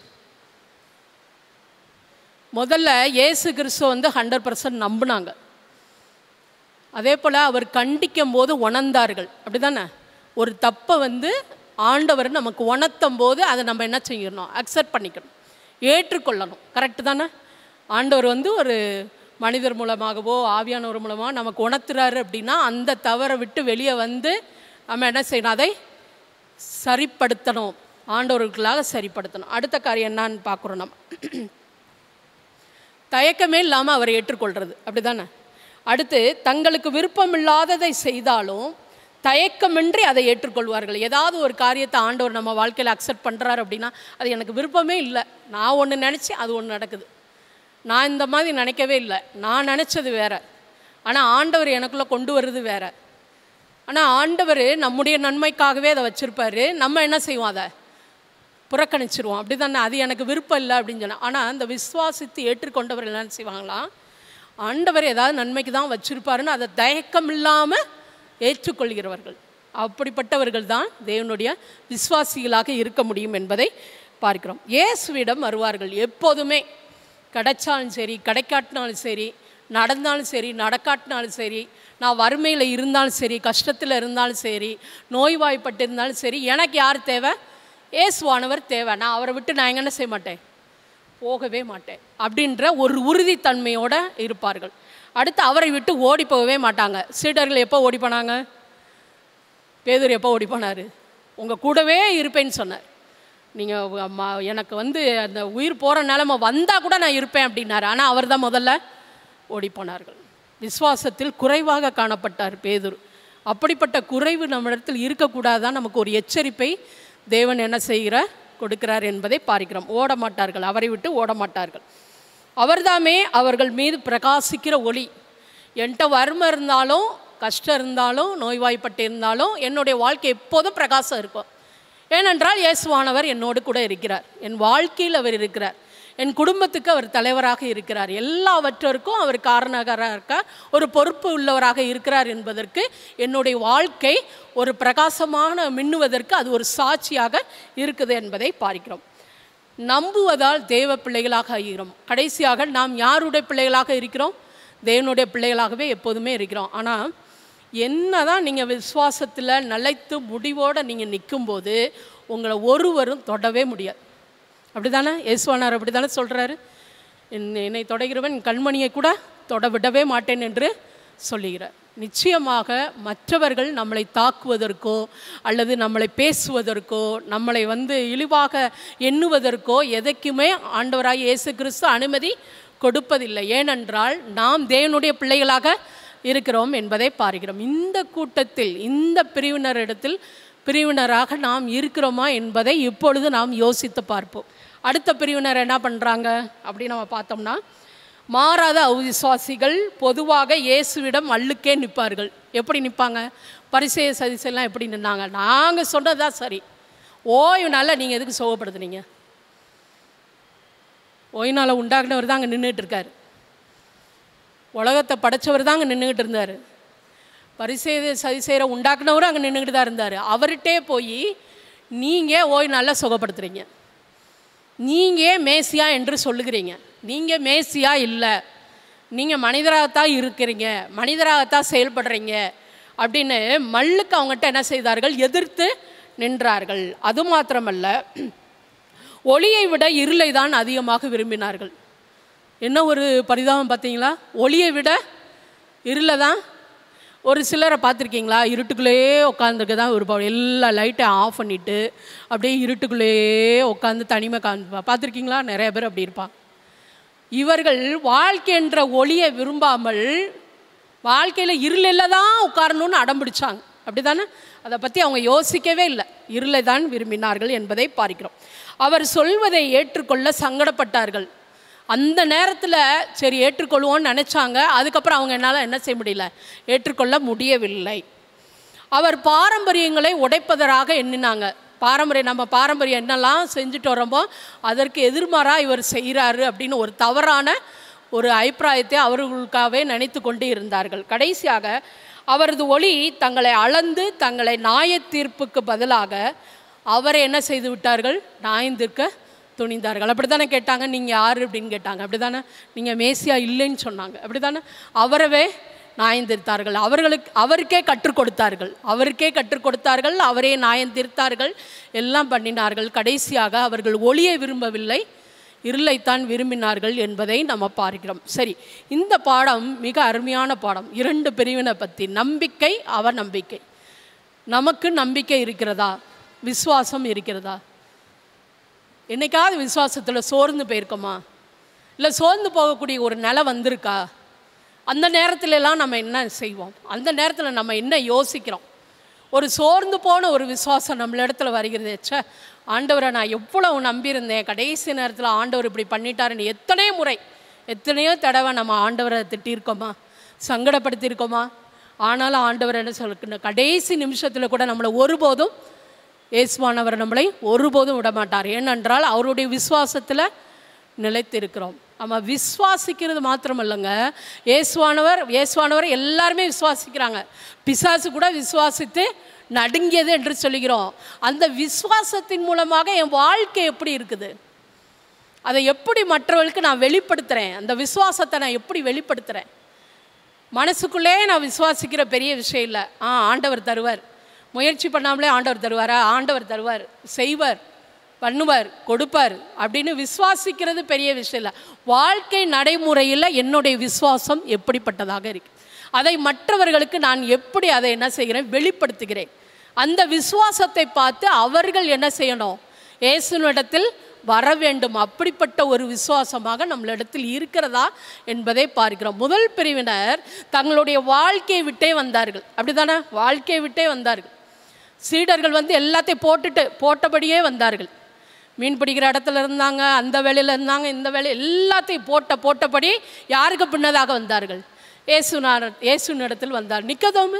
முதல்ல இயேசு கிறிஸ்துவ வந்து ஹண்ட்ரட் பர்சன்ட் நம்பினாங்க அதே போல் அவர் கண்டிக்கும் போது உணர்ந்தார்கள் அப்படி தானே ஒரு தப்பை வந்து ஆண்டவர் நமக்கு உணர்த்தும் போது அதை நம்ம என்ன செய்யணும் அக்செப்ட் பண்ணிக்கணும் ஏற்றுக்கொள்ளணும் கரெக்டு தானே ஆண்டவர் வந்து ஒரு மனிதர் மூலமாகவோ ஆவியானவர் மூலமாக நமக்கு உணர்த்துறாரு அப்படின்னா அந்த தவறை விட்டு வெளியே வந்து நம்ம என்ன செய்யணும் அதை சரிப்படுத்தணும் ஆண்டவர்களுக்காக சரிப்படுத்தணும் அடுத்த காரியம் என்னன்னு பார்க்குறோம் நம்ம தயக்கமே இல்லாமல் அவரை ஏற்றுக்கொள்கிறது அப்படி தானே அடுத்து தங்களுக்கு விருப்பமில்லாததை செய்தாலும் தயக்கமின்றி அதை ஏற்றுக்கொள்வார்கள் ஏதாவது ஒரு காரியத்தை ஆண்டவர் நம்ம வாழ்க்கையில் அக்செப்ட் பண்ணுறாரு அப்படின்னா அது எனக்கு விருப்பமே இல்லை நான் ஒன்று நினச்சி அது ஒன்று நடக்குது நான் இந்த மாதிரி நினைக்கவே இல்லை நான் நினச்சது வேற ஆனால் ஆண்டவர் எனக்குள்ளே கொண்டு வர்றது வேற ஆனால் ஆண்டவர் நம்முடைய நன்மைக்காகவே அதை வச்சுருப்பாரு நம்ம என்ன செய்வோம் அதை புறக்கணிச்சிருவோம் அப்படி தானே அது எனக்கு விருப்பம் இல்லை அப்படின்னு சொன்னால் ஆனால் அந்த விசுவாசித்து ஏற்றுக்கொண்டவர்கள் என்ன செய்வாங்களாம் ஆண்டவர் ஏதாவது நன்மைக்கு தான் வச்சுருப்பாருன்னு அதை தயக்கம் இல்லாமல் ஏற்றுக்கொள்கிறவர்கள் அப்படிப்பட்டவர்கள் தான் தேவனுடைய விசுவாசிகளாக இருக்க முடியும் என்பதை பார்க்கிறோம் இயேசுவிடம் வருவார்கள் எப்போதுமே கிடைச்சாலும் சரி கிடைக்காட்டினாலும் சரி நடந்தாலும் சரி நடக்காட்டினாலும் சரி நான் வறுமையில் இருந்தாலும் சரி கஷ்டத்தில் இருந்தாலும் சரி நோய்வாய்ப்பட்டு இருந்தாலும் சரி எனக்கு யார் தேவை ஏசுவானவர் தேவை நான் அவரை விட்டு நான் எங்க என்ன செய்ய மாட்டேன் போகவே மாட்டேன் அப்படின்ற ஒரு உறுதித்தன்மையோடு இருப்பார்கள் அடுத்து அவரை விட்டு ஓடி போகவே மாட்டாங்க சீடர்கள் எப்போ ஓடி போனாங்க பேதர் எப்போ ஓடி போனார் உங்கள் கூடவே இருப்பேன்னு சொன்னார் நீங்கள் எனக்கு வந்து அந்த உயிர் போகிற நிலமை வந்தால் கூட நான் இருப்பேன் அப்படின்னாரு ஆனால் அவர் தான் முதல்ல ஓடி போனார்கள் விசுவாசத்தில் குறைவாக காணப்பட்டார் பேதுரு அப்படிப்பட்ட குறைவு நம்மிடத்தில் இருக்கக்கூடாதான் நமக்கு ஒரு எச்சரிப்பை தேவன் என்ன செய்கிறார் கொடுக்கிறார் என்பதை பார்க்கிறோம் ஓட மாட்டார்கள் அவரை விட்டு ஓட மாட்டார்கள் அவர்தாமே அவர்கள் மீது பிரகாசிக்கிற ஒளி என்கிட்ட வறுமை இருந்தாலும் கஷ்டம் இருந்தாலும் நோய்வாய்ப்பட்டு இருந்தாலும் என்னுடைய வாழ்க்கை எப்போதும் பிரகாசம் இருக்கும் ஏனென்றால் இயேசுவானவர் என்னோடு கூட இருக்கிறார் என் வாழ்க்கையில் அவர் இருக்கிறார் என் குடும்பத்துக்கு அவர் தலைவராக இருக்கிறார் எல்லாவற்றிற்கும் அவர் காரணகராக இருக்க ஒரு பொறுப்பு உள்ளவராக இருக்கிறார் என்பதற்கு என்னுடைய வாழ்க்கை ஒரு பிரகாசமான மின்னுவதற்கு அது ஒரு சாட்சியாக இருக்குது என்பதை பார்க்கிறோம் நம்புவதால் தேவ பிள்ளைகளாக ஆகிறோம் கடைசியாக நாம் யாருடைய பிள்ளைகளாக இருக்கிறோம் தேவனுடைய பிள்ளைகளாகவே எப்போதுமே இருக்கிறோம் ஆனால் என்னதான் நீங்கள் விசுவாசத்தில் நிலைத்து முடிவோடு நீங்கள் நிற்கும்போது உங்களை ஒருவரும் தொடவே முடியாது அப்படி தானே இயேசுவானார் அப்படி தானே சொல்கிறாரு என்னை தொடைகிறவன் கண்மணியை கூட தொட விடவே மாட்டேன் என்று சொல்லுகிறார் நிச்சயமாக மற்றவர்கள் நம்மளை தாக்குவதற்கோ அல்லது நம்மளை பேசுவதற்கோ நம்மளை வந்து இழிவாக எண்ணுவதற்கோ எதைக்குமே ஆண்டவராக இயேசு கிறிஸ்து அனுமதி கொடுப்பதில்லை ஏனென்றால் நாம் தேவனுடைய பிள்ளைகளாக இருக்கிறோம் என்பதை பார்க்கிறோம் இந்த கூட்டத்தில் இந்த பிரிவினரிடத்தில் பிரிவினராக நாம் இருக்கிறோமா என்பதை இப்பொழுது நாம் யோசித்து பார்ப்போம் அடுத்த பிரிவினர் என்ன பண்ணுறாங்க அப்படின்னு நம்ம பார்த்தோம்னா மாறாத அவிசுவாசிகள் பொதுவாக இயேசுவிடம் அள்ளுக்கே நிற்பார்கள் எப்படி நிற்பாங்க பரிசெய சதிசெல்லாம் எப்படி நின்னாங்க நாங்கள் சொன்னதுதான் சரி ஓய்வுனால நீங்கள் எதுக்கு சோகப்படுத்துனீங்க ஓய்னால உண்டாக்குனவர் தான் அங்கே நின்றுட்டு இருக்காரு உலகத்தை படைச்சவர் தான் அங்கே நின்றுக்கிட்டு இருந்தார் பரிசெய்த சதி செய்கிற உண்டாக்குனவரும் அங்கே நின்றுக்கிட்டு தான் இருந்தார் அவர்கிட்டே போய் நீங்கள் ஓய் நல்லா சுகப்படுத்துறீங்க நீங்கள் மேசியா என்று சொல்லுகிறீங்க நீங்கள் மேசியா இல்லை நீங்கள் மனிதராகத்தான் இருக்கிறீங்க மனிதராகத்தான் செயல்படுறீங்க அப்படின்னு மல்லுக்கு அவங்ககிட்ட என்ன செய்தார்கள் எதிர்த்து நின்றார்கள் அது மாத்திரமல்ல ஒளியை விட இருளை தான் அதிகமாக விரும்பினார்கள் என்ன ஒரு பரிதாபம் பார்த்தீங்களா ஒளியை விட இருளை தான் ஒரு சிலரை பார்த்துருக்கீங்களா இருட்டுக்குள்ளேயே உட்காந்துருக்கு தான் விருப்பம் எல்லா லைட்டையும் ஆஃப் பண்ணிவிட்டு அப்படியே இருட்டுக்குள்ளேயே உட்காந்து தனிமை காண்பா பார்த்துருக்கீங்களா நிறைய பேர் அப்படி இருப்பான் இவர்கள் வாழ்க்கை என்ற ஒளியை விரும்பாமல் வாழ்க்கையில் இருளில் தான் உட்காரணும்னு அடம் பிடிச்சாங்க அப்படி தானே அதை பற்றி அவங்க யோசிக்கவே இல்லை இருளை தான் விரும்பினார்கள் என்பதை பார்க்கிறோம் அவர் சொல்வதை ஏற்றுக்கொள்ள சங்கடப்பட்டார்கள் அந்த நேரத்தில் சரி ஏற்றுக்கொள்வோன்னு நினச்சாங்க அதுக்கப்புறம் அவங்க என்னால் என்ன செய்ய முடியல ஏற்றுக்கொள்ள முடியவில்லை அவர் பாரம்பரியங்களை உடைப்பதற்காக எண்ணினாங்க பாரம்பரியம் நம்ம பாரம்பரியம் என்னெல்லாம் செஞ்சுட்டு வரோமோ அதற்கு எதிர்மாறாக இவர் செய்கிறாரு அப்படின்னு ஒரு தவறான ஒரு அபிப்பிராயத்தை அவர்களுக்காகவே நினைத்து கொண்டு இருந்தார்கள் கடைசியாக அவரது ஒளி தங்களை அளந்து தங்களை நியாய தீர்ப்புக்கு பதிலாக அவரை என்ன செய்து விட்டார்கள் நியாயந்திருக்க துணிந்தார்கள் அப்படி தானே கேட்டாங்க நீங்கள் யார் அப்படின்னு கேட்டாங்க அப்படி தானே நீங்கள் மேசியா இல்லைன்னு சொன்னாங்க அப்படி தானே அவரவே நியாயந்திருத்தார்கள் அவர்களுக்கு அவருக்கே கற்றுக் கொடுத்தார்கள் அவருக்கே கற்றுக் கொடுத்தார்கள் அவரே நியாயந்திருத்தார்கள் எல்லாம் பண்ணினார்கள் கடைசியாக அவர்கள் ஒளியை விரும்பவில்லை இருளைத்தான் விரும்பினார்கள் என்பதை நம்ம பார்க்கிறோம் சரி இந்த பாடம் மிக அருமையான பாடம் இரண்டு பிரிவினை பற்றி நம்பிக்கை அவநம்பிக்கை நமக்கு நம்பிக்கை இருக்கிறதா விசுவாசம் இருக்கிறதா என்னைக்காவது விசுவாசத்தில் சோர்ந்து போயிருக்கோமா இல்லை சோர்ந்து போகக்கூடிய ஒரு நிலை வந்திருக்கா அந்த நேரத்துல எல்லாம் நம்ம என்ன செய்வோம் அந்த நேரத்தில் நம்ம என்ன யோசிக்கிறோம் ஒரு சோர்ந்து போன ஒரு விசுவாசம் நம்மள இடத்துல வருகிறது ச்சே ஆண்டவரை நான் எவ்வளவு நம்பியிருந்தேன் கடைசி நேரத்தில் ஆண்டவர் இப்படி பண்ணிட்டாருன்னு எத்தனையோ முறை எத்தனையோ தடவை நம்ம ஆண்டவரை திட்டியிருக்கோமா சங்கடப்படுத்தியிருக்கோமா ஆனாலும் ஆண்டவர் என்ன சொல்ல கடைசி நிமிஷத்தில் கூட நம்மளை ஒருபோதும் இயேசுவானவர் நம்மளை ஒருபோதும் விட மாட்டார் ஏனென்றால் அவருடைய விசுவாசத்தில் நிலைத்திருக்கிறோம் நம்ம விசுவாசிக்கிறது மாத்திரமல்லங்க இயேசுவானவர் இயேசுவானவர் எல்லாருமே விசுவாசிக்கிறாங்க பிசாசு கூட விசுவாசித்து நடுங்கியது என்று சொல்லுகிறோம் அந்த விசுவாசத்தின் மூலமாக என் வாழ்க்கை எப்படி இருக்குது அதை எப்படி மற்றவர்களுக்கு நான் வெளிப்படுத்துகிறேன் அந்த விசுவாசத்தை நான் எப்படி வெளிப்படுத்துகிறேன் மனசுக்குள்ளே நான் விசுவாசிக்கிற பெரிய விஷயம் இல்லை ஆ ஆண்டவர் தருவார் முயற்சி பண்ணாமலே ஆண்டவர் தருவாரா ஆண்டவர் தருவார் செய்வர் பண்ணுவார் கொடுப்பார் அப்படின்னு விசுவாசிக்கிறது பெரிய விஷயம் இல்லை வாழ்க்கை நடைமுறையில் என்னுடைய விசுவாசம் எப்படிப்பட்டதாக இருக்கு அதை மற்றவர்களுக்கு நான் எப்படி அதை என்ன செய்கிறேன் வெளிப்படுத்துகிறேன் அந்த விசுவாசத்தை பார்த்து அவர்கள் என்ன செய்யணும் இயேசுனிடத்தில் வர வேண்டும் அப்படிப்பட்ட ஒரு விசுவாசமாக நம்மளிடத்தில் இருக்கிறதா என்பதை பார்க்கிறோம் முதல் பிரிவினர் தங்களுடைய வாழ்க்கையை விட்டே வந்தார்கள் அப்படிதானே வாழ்க்கையை விட்டே வந்தார்கள் சீடர்கள் வந்து எல்லாத்தையும் போட்டுட்டு போட்டபடியே வந்தார்கள் மீன் பிடிக்கிற இடத்துல இருந்தாங்க அந்த வேலையில் இருந்தாங்க இந்த வேலை எல்லாத்தையும் போட்ட போட்டபடி யாருக்கு பின்னதாக வந்தார்கள் இயேசுனார் இயேசுவின் இடத்தில் வந்தார் நிக்கதோமு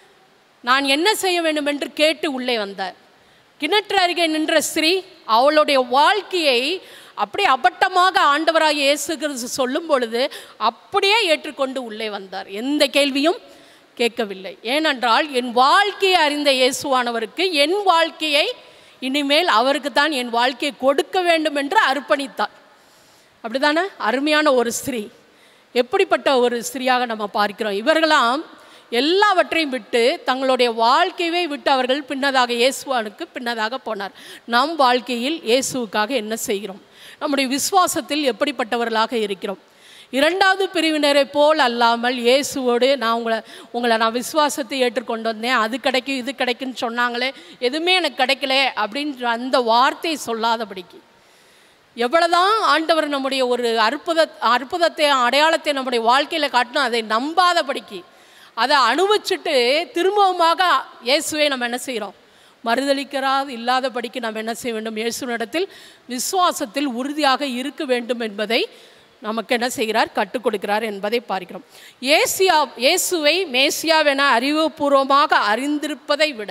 நான் என்ன செய்ய வேண்டும் என்று கேட்டு உள்ளே வந்தார் கிணற்று அருகே நின்ற ஸ்திரீ அவளுடைய வாழ்க்கையை அப்படியே அப்பட்டமாக ஆண்டவராக இயேசு கிறிஸ்து சொல்லும் பொழுது அப்படியே ஏற்றுக்கொண்டு உள்ளே வந்தார் எந்த கேள்வியும் கேட்கவில்லை ஏனென்றால் என் வாழ்க்கையை அறிந்த இயேசுவானவருக்கு என் வாழ்க்கையை இனிமேல் அவருக்கு தான் என் வாழ்க்கையை கொடுக்க வேண்டும் என்று அர்ப்பணித்தார் அப்படிதானே அருமையான ஒரு ஸ்திரீ எப்படிப்பட்ட ஒரு ஸ்திரீயாக நம்ம பார்க்கிறோம் இவர்களாம் எல்லாவற்றையும் விட்டு தங்களுடைய வாழ்க்கையவே விட்டு அவர்கள் பின்னதாக இயேசுவானுக்கு பின்னதாக போனார் நம் வாழ்க்கையில் இயேசுவுக்காக என்ன செய்கிறோம் நம்முடைய விசுவாசத்தில் எப்படிப்பட்டவர்களாக இருக்கிறோம் இரண்டாவது பிரிவினரை போல் அல்லாமல் இயேசுவோடு நான் உங்களை உங்களை நான் விசுவாசத்தை ஏற்றுக்கொண்டு வந்தேன் அது கிடைக்கும் இது கிடைக்குன்னு சொன்னாங்களே எதுவுமே எனக்கு கிடைக்கல அப்படின்ற அந்த வார்த்தையை சொல்லாதபடிக்கு எவ்வளவுதான் ஆண்டவர் நம்முடைய ஒரு அற்புத அற்புதத்தை அடையாளத்தை நம்முடைய வாழ்க்கையில் காட்டணும் அதை நம்பாதபடிக்கு அதை அனுபவிச்சுட்டு திரும்பவுமாக இயேசுவை நம்ம என்ன செய்கிறோம் மறுதளிக்கிறாது இல்லாதபடிக்கு நாம் என்ன செய்ய வேண்டும் இயேசுனிடத்தில் விசுவாசத்தில் உறுதியாக இருக்க வேண்டும் என்பதை நமக்கு என்ன செய்கிறார் கற்றுக் கொடுக்கிறார் என்பதை பார்க்கிறோம் ஏசியா இயேசுவை மேசியாவென அறிவுபூர்வமாக அறிந்திருப்பதை விட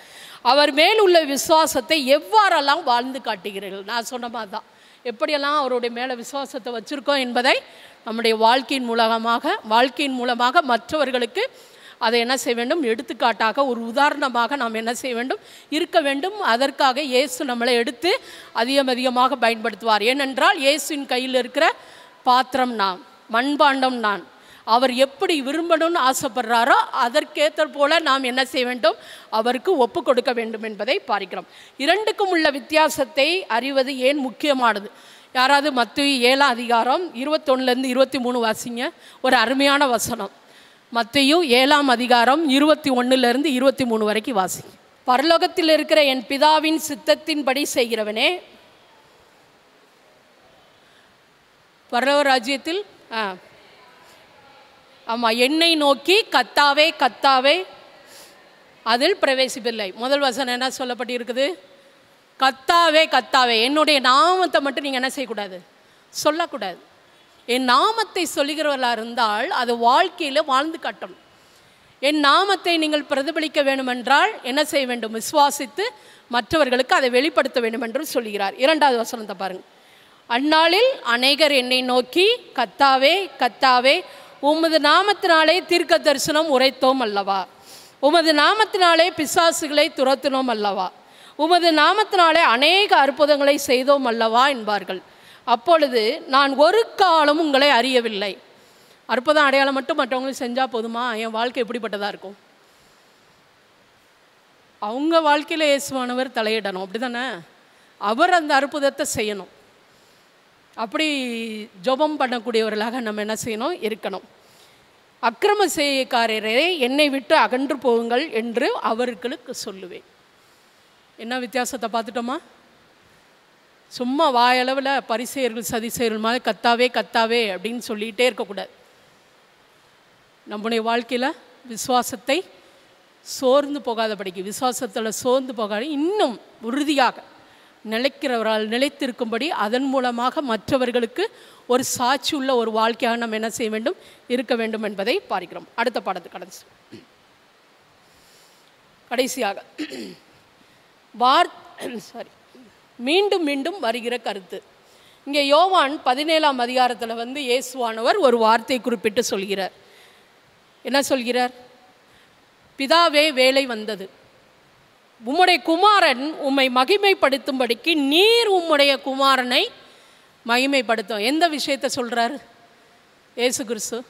அவர் மேல் உள்ள விசுவாசத்தை எவ்வாறெல்லாம் வாழ்ந்து காட்டுகிறீர்கள் நான் சொன்ன மாதிரி தான் எப்படியெல்லாம் அவருடைய மேலே விசுவாசத்தை வச்சுருக்கோம் என்பதை நம்முடைய வாழ்க்கையின் மூலமாக வாழ்க்கையின் மூலமாக மற்றவர்களுக்கு அதை என்ன செய்ய வேண்டும் எடுத்துக்காட்டாக ஒரு உதாரணமாக நாம் என்ன செய்ய வேண்டும் இருக்க வேண்டும் அதற்காக இயேசு நம்மளை எடுத்து அதிகம் அதிகமாக பயன்படுத்துவார் ஏனென்றால் இயேசுவின் கையில் இருக்கிற பாத்திரம் நான் மண்பாண்டம் நான் அவர் எப்படி விரும்பணும்னு ஆசைப்படுறாரோ அதற்கேற்ற போல நாம் என்ன செய்ய வேண்டும் அவருக்கு ஒப்பு கொடுக்க வேண்டும் என்பதை பார்க்கிறோம் இரண்டுக்கும் உள்ள வித்தியாசத்தை அறிவது ஏன் முக்கியமானது யாராவது மத்திய ஏழாம் அதிகாரம் இருபத்தொன்னுலேருந்து இருபத்தி மூணு வாசிங்க ஒரு அருமையான வசனம் மத்தையும் ஏழாம் அதிகாரம் இருபத்தி ஒன்றுலேருந்து இருபத்தி மூணு வரைக்கும் வாசி பரலோகத்தில் இருக்கிற என் பிதாவின் சித்தத்தின்படி செய்கிறவனே பரலோக ராஜ்யத்தில் ஆ ஆமாம் என்னை நோக்கி கத்தாவே கத்தாவே அதில் பிரவேசிப்பில்லை முதல் வசனம் என்ன சொல்லப்பட்டிருக்குது கத்தாவே கத்தாவே என்னுடைய நாமத்தை மட்டும் நீங்கள் என்ன செய்யக்கூடாது சொல்லக்கூடாது என் நாமத்தை சொல்லுகிறவர்களாக இருந்தால் அது வாழ்க்கையில் வாழ்ந்து காட்டணும் என் நாமத்தை நீங்கள் பிரதிபலிக்க வேண்டுமென்றால் என்ன செய்ய வேண்டும் விசுவாசித்து மற்றவர்களுக்கு அதை வெளிப்படுத்த வேண்டும் என்று சொல்கிறார் இரண்டாவது வசனத்தை பாருங்கள் அந்நாளில் அநேகர் என்னை நோக்கி கத்தாவே கத்தாவே உமது நாமத்தினாலே தீர்க்க தரிசனம் உரைத்தோம் அல்லவா உமது நாமத்தினாலே பிசாசுகளை துரத்தினோம் அல்லவா உமது நாமத்தினாலே அநேக அற்புதங்களை செய்தோம் அல்லவா என்பார்கள் அப்பொழுது நான் ஒரு காலம் உங்களை அறியவில்லை அற்புதம் அடையாளம் மட்டும் மற்றவங்களுக்கு செஞ்சால் போதுமா என் வாழ்க்கை எப்படிப்பட்டதாக இருக்கும் அவங்க வாழ்க்கையில் இயேசுவானவர் தலையிடணும் அப்படி தானே அவர் அந்த அற்புதத்தை செய்யணும் அப்படி ஜெபம் பண்ணக்கூடியவர்களாக நம்ம என்ன செய்யணும் இருக்கணும் அக்கிரம செய்யக்காரரே என்னை விட்டு அகன்று போகுங்கள் என்று அவர்களுக்கு சொல்லுவேன் என்ன வித்தியாசத்தை பார்த்துட்டோமா சும்மா வாயளவில் பரிசெயர்கள் சதிசெயர்கள் மாதிரி கத்தாவே கத்தாவே அப்படின்னு சொல்லிகிட்டே இருக்கக்கூடாது நம்முடைய வாழ்க்கையில் விசுவாசத்தை சோர்ந்து போகாதபடிக்கு விசுவாசத்தில் சோர்ந்து போகாத இன்னும் உறுதியாக நிலைக்கிறவரால் நிலைத்திருக்கும்படி அதன் மூலமாக மற்றவர்களுக்கு ஒரு சாட்சி உள்ள ஒரு வாழ்க்கையாக நம்ம என்ன செய்ய வேண்டும் இருக்க வேண்டும் என்பதை பார்க்கிறோம் அடுத்த பாடத்து கடைசி கடைசியாக வார் சாரி மீண்டும் மீண்டும் வருகிற கருத்து இங்கே யோவான் பதினேழாம் அதிகாரத்தில் வந்து இயேசுவானவர் ஒரு வார்த்தை குறிப்பிட்டு சொல்கிறார் என்ன சொல்கிறார் பிதாவே வேலை வந்தது உம்முடைய குமாரன் உம்மை மகிமைப்படுத்தும்படிக்கு நீர் உம்முடைய குமாரனை மகிமைப்படுத்தும் எந்த விஷயத்தை சொல்கிறாரு ஏசு கிறிஸ்து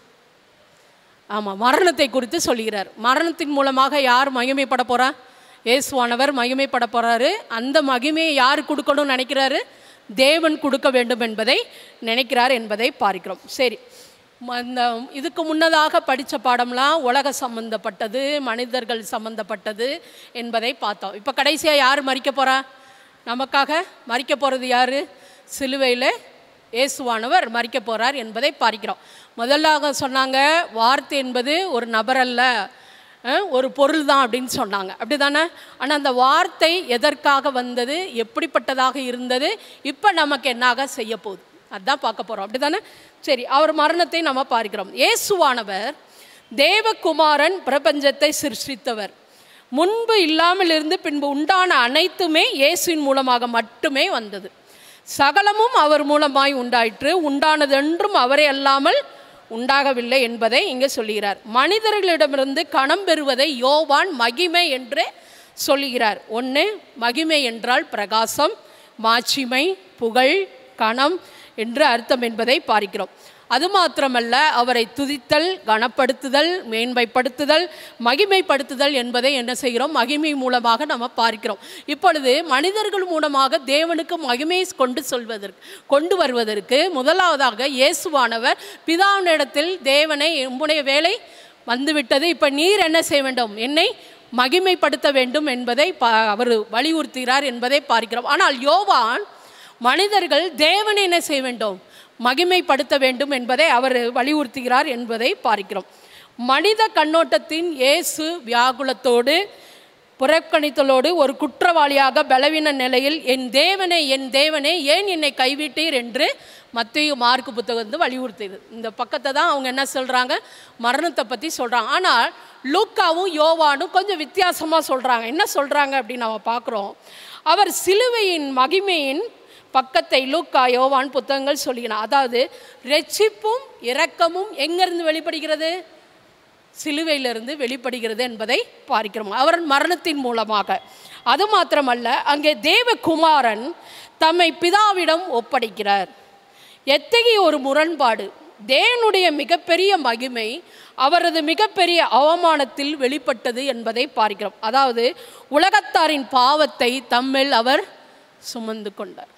ஆமாம் மரணத்தை குறித்து சொல்கிறார் மரணத்தின் மூலமாக யார் மகிமைப்பட போகிறா இயேசுவானவர் மகிமைப்பட போகிறாரு அந்த மகிமையை யார் கொடுக்கணும்னு நினைக்கிறாரு தேவன் கொடுக்க வேண்டும் என்பதை நினைக்கிறார் என்பதை பார்க்கிறோம் சரி அந்த இதுக்கு முன்னதாக படித்த பாடம்லாம் உலக சம்பந்தப்பட்டது மனிதர்கள் சம்பந்தப்பட்டது என்பதை பார்த்தோம் இப்போ கடைசியாக யார் மறிக்க போகிறா நமக்காக மறிக்க போகிறது யார் சிலுவையில் இயேசுவானவர் மறிக்க போகிறார் என்பதை பார்க்கிறோம் முதலாக சொன்னாங்க வார்த்தை என்பது ஒரு நபர் அல்ல அஹ், ஒரு பொருள் தான் அப்படின்னு சொன்னாங்க அப்படி தானே ஆனால் அந்த வார்த்தை எதற்காக வந்தது எப்படிப்பட்டதாக இருந்தது இப்போ நமக்கு என்னாக செய்ய போகுது அதான் பார்க்க போகிறோம் அப்படி தானே சரி அவர் மரணத்தை நம்ம பார்க்கிறோம் இயேசுவானவர் தேவகுமாரன் பிரபஞ்சத்தை சிருஷ்டித்தவர் முன்பு இல்லாமல் இருந்து பின்பு உண்டான அனைத்துமே இயேசுவின் மூலமாக மட்டுமே வந்தது சகலமும் அவர் மூலமாய் உண்டாயிற்று உண்டானதென்றும் அவரே அல்லாமல் உண்டாகவில்லை என்பதை இங்கே சொல்லுகிறார் மனிதர்களிடமிருந்து கணம் பெறுவதை யோவான் மகிமை என்று சொல்லுகிறார் ஒன்று மகிமை என்றால் பிரகாசம் மாட்சிமை புகழ் கணம் என்று அர்த்தம் என்பதை பார்க்கிறோம் அது மாத்திரமல்ல அவரை துதித்தல் கனப்படுத்துதல் மேன்மைப்படுத்துதல் மகிமைப்படுத்துதல் என்பதை என்ன செய்கிறோம் மகிமை மூலமாக நம்ம பார்க்கிறோம் இப்பொழுது மனிதர்கள் மூலமாக தேவனுக்கு மகிமையை கொண்டு சொல்வதற்கு கொண்டு வருவதற்கு முதலாவதாக இயேசுவானவர் பிதாவினிடத்தில் தேவனை உம்முடைய வேலை வந்துவிட்டது இப்போ நீர் என்ன செய்ய வேண்டும் என்னை மகிமைப்படுத்த வேண்டும் என்பதை பா அவர் வலியுறுத்துகிறார் என்பதை பார்க்கிறோம் ஆனால் யோவான் மனிதர்கள் தேவனை என்ன செய்ய வேண்டும் மகிமைப்படுத்த வேண்டும் என்பதை அவர் வலியுறுத்துகிறார் என்பதை பார்க்கிறோம் மனித கண்ணோட்டத்தின் இயேசு வியாகுலத்தோடு புறக்கணித்தலோடு ஒரு குற்றவாளியாக பலவீன நிலையில் என் தேவனை என் தேவனே ஏன் என்னை கைவிட்டீர் என்று மத்திய மார்க்கு புத்தகம் வந்து வலியுறுத்துது இந்த பக்கத்தை தான் அவங்க என்ன சொல்கிறாங்க மரணத்தை பற்றி சொல்கிறாங்க ஆனால் லூக்காவும் யோவானும் கொஞ்சம் வித்தியாசமாக சொல்கிறாங்க என்ன சொல்கிறாங்க அப்படின்னு நம்ம பார்க்குறோம் அவர் சிலுவையின் மகிமையின் பக்கத்தை லூக்கா யோவான் புத்தகங்கள் சொல்லினார் அதாவது ரெச்சிப்பும் இரக்கமும் எங்கிருந்து வெளிப்படுகிறது சிலுவையிலிருந்து வெளிப்படுகிறது என்பதை பார்க்கிறோம் அவர் மரணத்தின் மூலமாக அது மாத்திரமல்ல அங்கே தேவகுமாரன் தம்மை பிதாவிடம் ஒப்படைக்கிறார் எத்தகைய ஒரு முரண்பாடு தேவனுடைய மிகப்பெரிய மகிமை அவரது மிகப்பெரிய அவமானத்தில் வெளிப்பட்டது என்பதை பார்க்கிறோம் அதாவது உலகத்தாரின் பாவத்தை தம்மில் அவர் சுமந்து கொண்டார்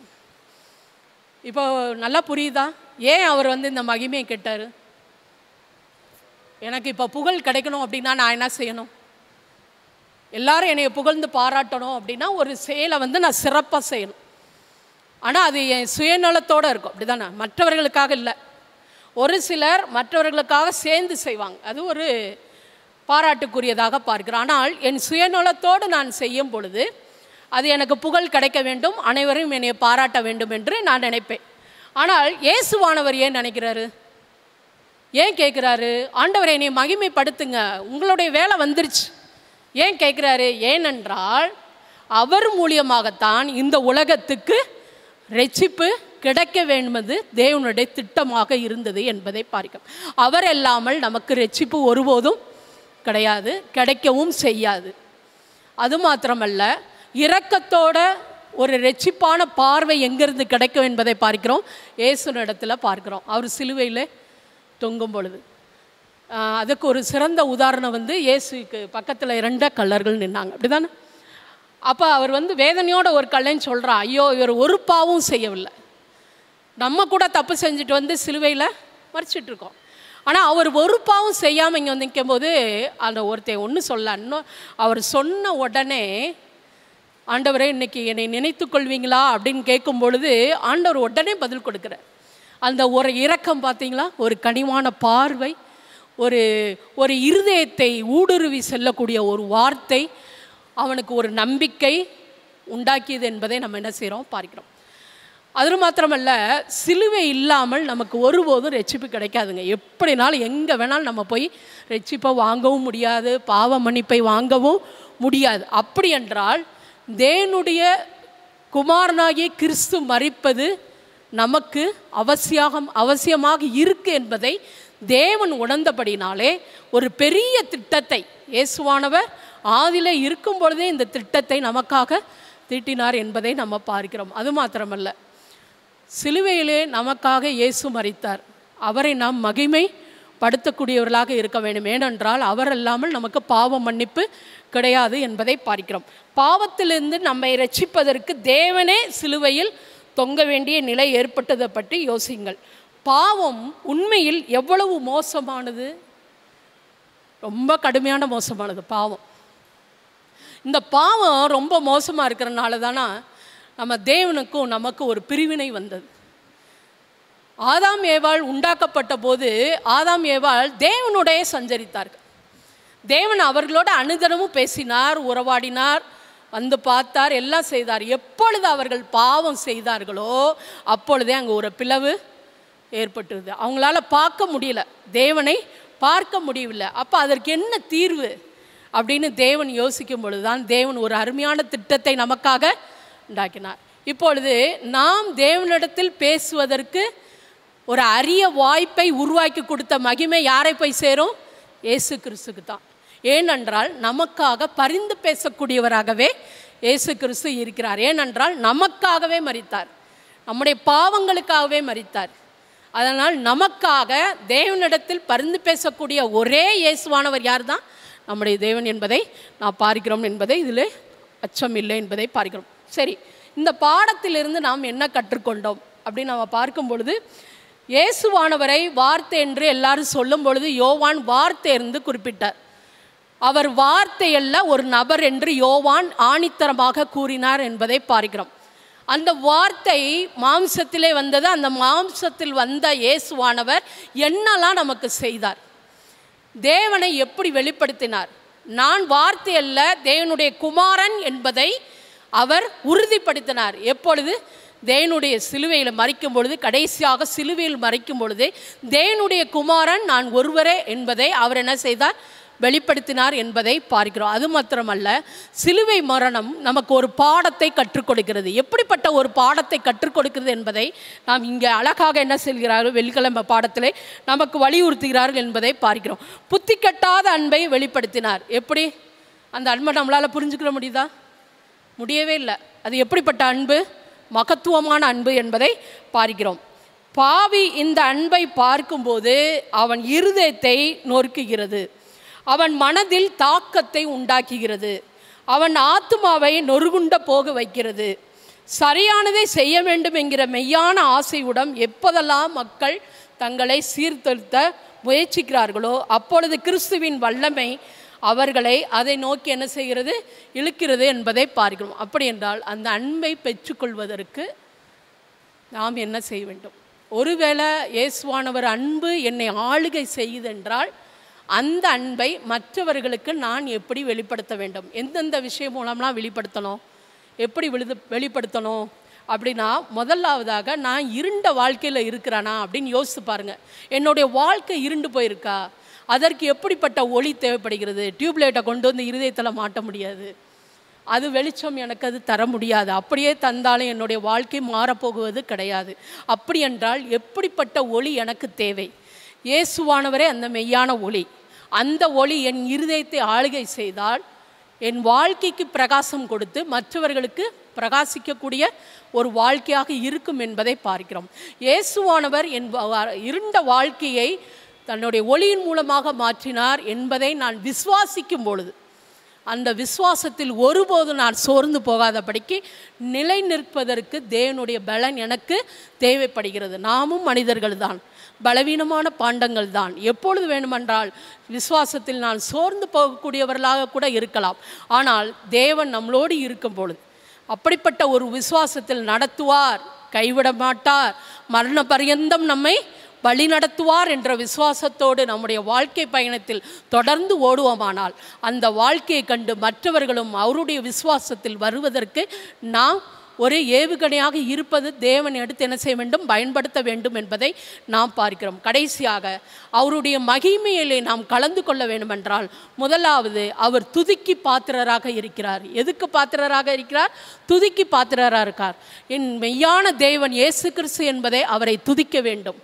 இப்போ நல்லா புரியுதா ஏன் அவர் வந்து இந்த மகிமையை கேட்டார் எனக்கு இப்போ புகழ் கிடைக்கணும் அப்படின்னா நான் என்ன செய்யணும் எல்லாரும் என்னை புகழ்ந்து பாராட்டணும் அப்படின்னா ஒரு செயலை வந்து நான் சிறப்பாக செய்யணும் ஆனால் அது என் சுயநலத்தோடு இருக்கும் அப்படி தானே மற்றவர்களுக்காக இல்லை ஒரு சிலர் மற்றவர்களுக்காக சேர்ந்து செய்வாங்க அது ஒரு பாராட்டுக்குரியதாக பார்க்கிறோம் ஆனால் என் சுயநலத்தோடு நான் செய்யும் பொழுது அது எனக்கு புகழ் கிடைக்க வேண்டும் அனைவரும் என்னை பாராட்ட வேண்டும் என்று நான் நினைப்பேன் ஆனால் இயேசுவானவர் ஏன் நினைக்கிறாரு ஏன் கேட்குறாரு ஆண்டவரை என்னை மகிமைப்படுத்துங்க உங்களுடைய வேலை வந்துருச்சு ஏன் கேட்குறாரு ஏனென்றால் அவர் மூலியமாகத்தான் இந்த உலகத்துக்கு ரெச்சிப்பு கிடைக்க வேண்டுமெது தேவனுடைய திட்டமாக இருந்தது என்பதை பார்க்கும் அவர் இல்லாமல் நமக்கு ரெச்சிப்பு ஒருபோதும் கிடையாது கிடைக்கவும் செய்யாது அது மாத்திரமல்ல இரக்கத்தோட ஒரு ரெச்சிப்பான பார்வை எங்கிருந்து கிடைக்கும் என்பதை பார்க்கிறோம் இயேசுனிடத்துல பார்க்கிறோம் அவர் சிலுவையில் தொங்கும் பொழுது ஆஹ் அதுக்கு ஒரு சிறந்த உதாரணம் வந்து இயேசுக்கு பக்கத்தில் இரண்ட கல்லர்கள் நின்னாங்க அப்படிதானே அப்போ அவர் வந்து வேதனையோட ஒரு கல்லைன்னு சொல்கிறான் ஐயோ இவர் ஒரு பாவும் செய்யவில்லை நம்ம கூட தப்பு செஞ்சுட்டு வந்து சிலுவையில் மறிச்சிட்டு இருக்கோம் ஆனால் அவர் ஒரு பாவம் செய்யாமல் இங்கே வந்து நிற்கும்போது அந்த ஒருத்தன் ஒன்று சொல்ல இன்னும் அவர் சொன்ன உடனே ஆண்டவரே இன்னைக்கு என்னை நினைத்து கொள்வீங்களா அப்படின்னு கேட்கும் பொழுது ஆண்டவர் உடனே பதில் கொடுக்குறார் அந்த ஒரு இரக்கம் பார்த்தீங்களா ஒரு கனிவான பார்வை ஒரு ஒரு இருதயத்தை ஊடுருவி செல்லக்கூடிய ஒரு வார்த்தை அவனுக்கு ஒரு நம்பிக்கை உண்டாக்கியது என்பதை நம்ம என்ன செய்கிறோம் பார்க்கிறோம் அது மாத்திரமல்ல சிலுவை இல்லாமல் நமக்கு ஒருபோதும் ரட்சிப்பு கிடைக்காதுங்க எப்படினாலும் எங்கே வேணாலும் நம்ம போய் ரட்சிப்பை வாங்கவும் முடியாது பாவ மன்னிப்பை வாங்கவும் முடியாது அப்படி என்றால் தேவனுடைய குமாரனாகிய கிறிஸ்து மறிப்பது நமக்கு அவசியம் அவசியமாக இருக்கு என்பதை தேவன் உணர்ந்தபடினாலே ஒரு பெரிய திட்டத்தை இயேசுவானவர் ஆதிலே இருக்கும் பொழுதே இந்த திட்டத்தை நமக்காக தீட்டினார் என்பதை நம்ம பார்க்கிறோம் அது மாத்திரமல்ல சிலுவையிலே நமக்காக இயேசு மறித்தார் அவரை நாம் மகிமை படுத்தக்கூடியவர்களாக இருக்க வேண்டும் ஏனென்றால் அவர் அல்லாமல் நமக்கு பாவ மன்னிப்பு கிடையாது என்பதை பார்க்கிறோம் பாவத்திலிருந்து நம்மை ரட்சிப்பதற்கு தேவனே சிலுவையில் தொங்க வேண்டிய நிலை ஏற்பட்டதை பற்றி யோசிங்கள் பாவம் உண்மையில் எவ்வளவு மோசமானது ரொம்ப கடுமையான மோசமானது பாவம் இந்த பாவம் ரொம்ப மோசமாக இருக்கிறனால தானே நம்ம தேவனுக்கும் நமக்கு ஒரு பிரிவினை வந்தது ஆதாம் ஏவாள் உண்டாக்கப்பட்ட போது ஆதாம் ஏவாள் தேவனுடைய சஞ்சரித்தார்கள் தேவன் அவர்களோட அனுதினமும் பேசினார் உறவாடினார் வந்து பார்த்தார் எல்லாம் செய்தார் எப்பொழுது அவர்கள் பாவம் செய்தார்களோ அப்பொழுதே அங்கே ஒரு பிளவு ஏற்பட்டுருது அவங்களால பார்க்க முடியல தேவனை பார்க்க முடியவில்லை அப்போ அதற்கு என்ன தீர்வு அப்படின்னு தேவன் யோசிக்கும் பொழுது தான் தேவன் ஒரு அருமையான திட்டத்தை நமக்காக உண்டாக்கினார் இப்பொழுது நாம் தேவனிடத்தில் பேசுவதற்கு ஒரு அரிய வாய்ப்பை உருவாக்கி கொடுத்த மகிமை யாரை போய் சேரும் இயேசு கிறிஸ்துக்கு தான் ஏனென்றால் நமக்காக பரிந்து பேசக்கூடியவராகவே இயேசு கிறிஸ்து இருக்கிறார் ஏனென்றால் நமக்காகவே மரித்தார் நம்முடைய பாவங்களுக்காகவே மரித்தார் அதனால் நமக்காக தேவனிடத்தில் பரிந்து பேசக்கூடிய ஒரே இயேசுவானவர் யார் தான் நம்முடைய தேவன் என்பதை நான் பார்க்கிறோம் என்பதை இதில் அச்சம் இல்லை என்பதை பார்க்கிறோம் சரி இந்த பாடத்திலிருந்து நாம் என்ன கற்றுக்கொண்டோம் அப்படின்னு நம்ம பார்க்கும் பொழுது இயேசுவானவரை வார்த்தை என்று எல்லாரும் சொல்லும் பொழுது யோவான் வார்த்தை இருந்து குறிப்பிட்டார் அவர் வார்த்தையல்ல ஒரு நபர் என்று யோவான் ஆணித்தரமாக கூறினார் என்பதை பார்க்கிறோம் அந்த வார்த்தை மாம்சத்திலே வந்தது அந்த மாம்சத்தில் வந்த இயேசுவானவர் என்னெல்லாம் நமக்கு செய்தார் தேவனை எப்படி வெளிப்படுத்தினார் நான் வார்த்தை அல்ல தேவனுடைய குமாரன் என்பதை அவர் உறுதிப்படுத்தினார் எப்பொழுது தேவனுடைய சிலுவையில் மறிக்கும் பொழுது கடைசியாக சிலுவையில் மறிக்கும் பொழுது தேவனுடைய குமாரன் நான் ஒருவரே என்பதை அவர் என்ன செய்தார் வெளிப்படுத்தினார் என்பதை பார்க்கிறோம் அது மாத்திரமல்ல சிலுவை மரணம் நமக்கு ஒரு பாடத்தை கற்றுக் கொடுக்கிறது எப்படிப்பட்ட ஒரு பாடத்தை கற்றுக் கொடுக்கிறது என்பதை நாம் இங்கே அழகாக என்ன செய்கிறார்கள் வெள்ளிக்கிழமை பாடத்திலே நமக்கு வலியுறுத்துகிறார்கள் என்பதை பார்க்கிறோம் புத்தி கட்டாத அன்பை வெளிப்படுத்தினார் எப்படி அந்த அன்பை நம்மளால் புரிஞ்சுக்கிற முடியுதா முடியவே இல்லை அது எப்படிப்பட்ட அன்பு மகத்துவமான அன்பு என்பதை பார்க்கிறோம் பாவி இந்த அன்பை பார்க்கும்போது அவன் இருதயத்தை நொறுக்குகிறது அவன் மனதில் தாக்கத்தை உண்டாக்குகிறது அவன் ஆத்மாவை நொறுகுண்ட போக வைக்கிறது சரியானதை செய்ய வேண்டும் என்கிற மெய்யான ஆசையுடன் எப்போதெல்லாம் மக்கள் தங்களை சீர்திருத்த முயற்சிக்கிறார்களோ அப்பொழுது கிறிஸ்துவின் வல்லமை அவர்களை அதை நோக்கி என்ன செய்கிறது இழுக்கிறது என்பதை பார்க்கிறோம் அப்படி என்றால் அந்த அன்பை பெற்றுக்கொள்வதற்கு நாம் என்ன செய்ய வேண்டும் ஒருவேளை இயேசுவானவர் அன்பு என்னை ஆளுகை செய்யுதென்றால் அந்த அன்பை மற்றவர்களுக்கு நான் எப்படி வெளிப்படுத்த வேண்டும் எந்தெந்த விஷயம் மூலம்லாம் வெளிப்படுத்தணும் எப்படி வெளிது வெளிப்படுத்தணும் அப்படின்னா முதலாவதாக நான் இருண்ட வாழ்க்கையில் இருக்கிறானா அப்படின்னு யோசித்து பாருங்கள் என்னுடைய வாழ்க்கை இருண்டு போயிருக்கா அதற்கு எப்படிப்பட்ட ஒளி தேவைப்படுகிறது டியூப்லைட்டை கொண்டு வந்து இருதயத்தில் மாட்ட முடியாது அது வெளிச்சம் எனக்கு அது தர முடியாது அப்படியே தந்தாலும் என்னுடைய வாழ்க்கை மாறப்போகுவது கிடையாது அப்படி என்றால் எப்படிப்பட்ட ஒளி எனக்கு தேவை இயேசுவானவரே அந்த மெய்யான ஒளி அந்த ஒளி என் இருதயத்தை ஆளுகை செய்தால் என் வாழ்க்கைக்கு பிரகாசம் கொடுத்து மற்றவர்களுக்கு பிரகாசிக்கக்கூடிய ஒரு வாழ்க்கையாக இருக்கும் என்பதை பார்க்கிறோம் இயேசுவானவர் என் வா- இருண்ட வாழ்க்கையை தன்னுடைய ஒளியின் மூலமாக மாற்றினார் என்பதை நான் விசுவாசிக்கும் பொழுது அந்த விசுவாசத்தில் ஒருபோதும் நான் சோர்ந்து போகாதபடிக்கு நிலை நிற்பதற்கு தேவனுடைய பலன் எனக்கு தேவைப்படுகிறது நாமும் மனிதர்கள் தான் பலவீனமான பாண்டங்கள் தான் எப்பொழுது வேண்டுமென்றால் விசுவாசத்தில் நான் சோர்ந்து போகக்கூடியவர்களாக கூட இருக்கலாம் ஆனால் தேவன் நம்மளோடு இருக்கும் பொழுது அப்படிப்பட்ட ஒரு விசுவாசத்தில் நடத்துவார் கைவிட மாட்டார் மரண பரியந்தம் நம்மை வழி நடத்துவார் என்ற விசுவாசத்தோடு நம்முடைய வாழ்க்கை பயணத்தில் தொடர்ந்து ஓடுவோமானால் அந்த வாழ்க்கையை கண்டு மற்றவர்களும் அவருடைய விசுவாசத்தில் வருவதற்கு நாம் ஒரு ஏவுகணையாக இருப்பது தேவன் எடுத்து என்ன செய்ய வேண்டும் பயன்படுத்த வேண்டும் என்பதை நாம் பார்க்கிறோம் கடைசியாக அவருடைய மகிமையிலே நாம் கலந்து கொள்ள வேண்டுமென்றால் முதலாவது அவர் துதிக்கு பாத்திரராக இருக்கிறார் எதுக்கு பாத்திரராக இருக்கிறார் துதிக்கு பாத்திரராக இருக்கார் என் மெய்யான தேவன் இயேசு கிறிஸ்து என்பதை அவரை துதிக்க வேண்டும்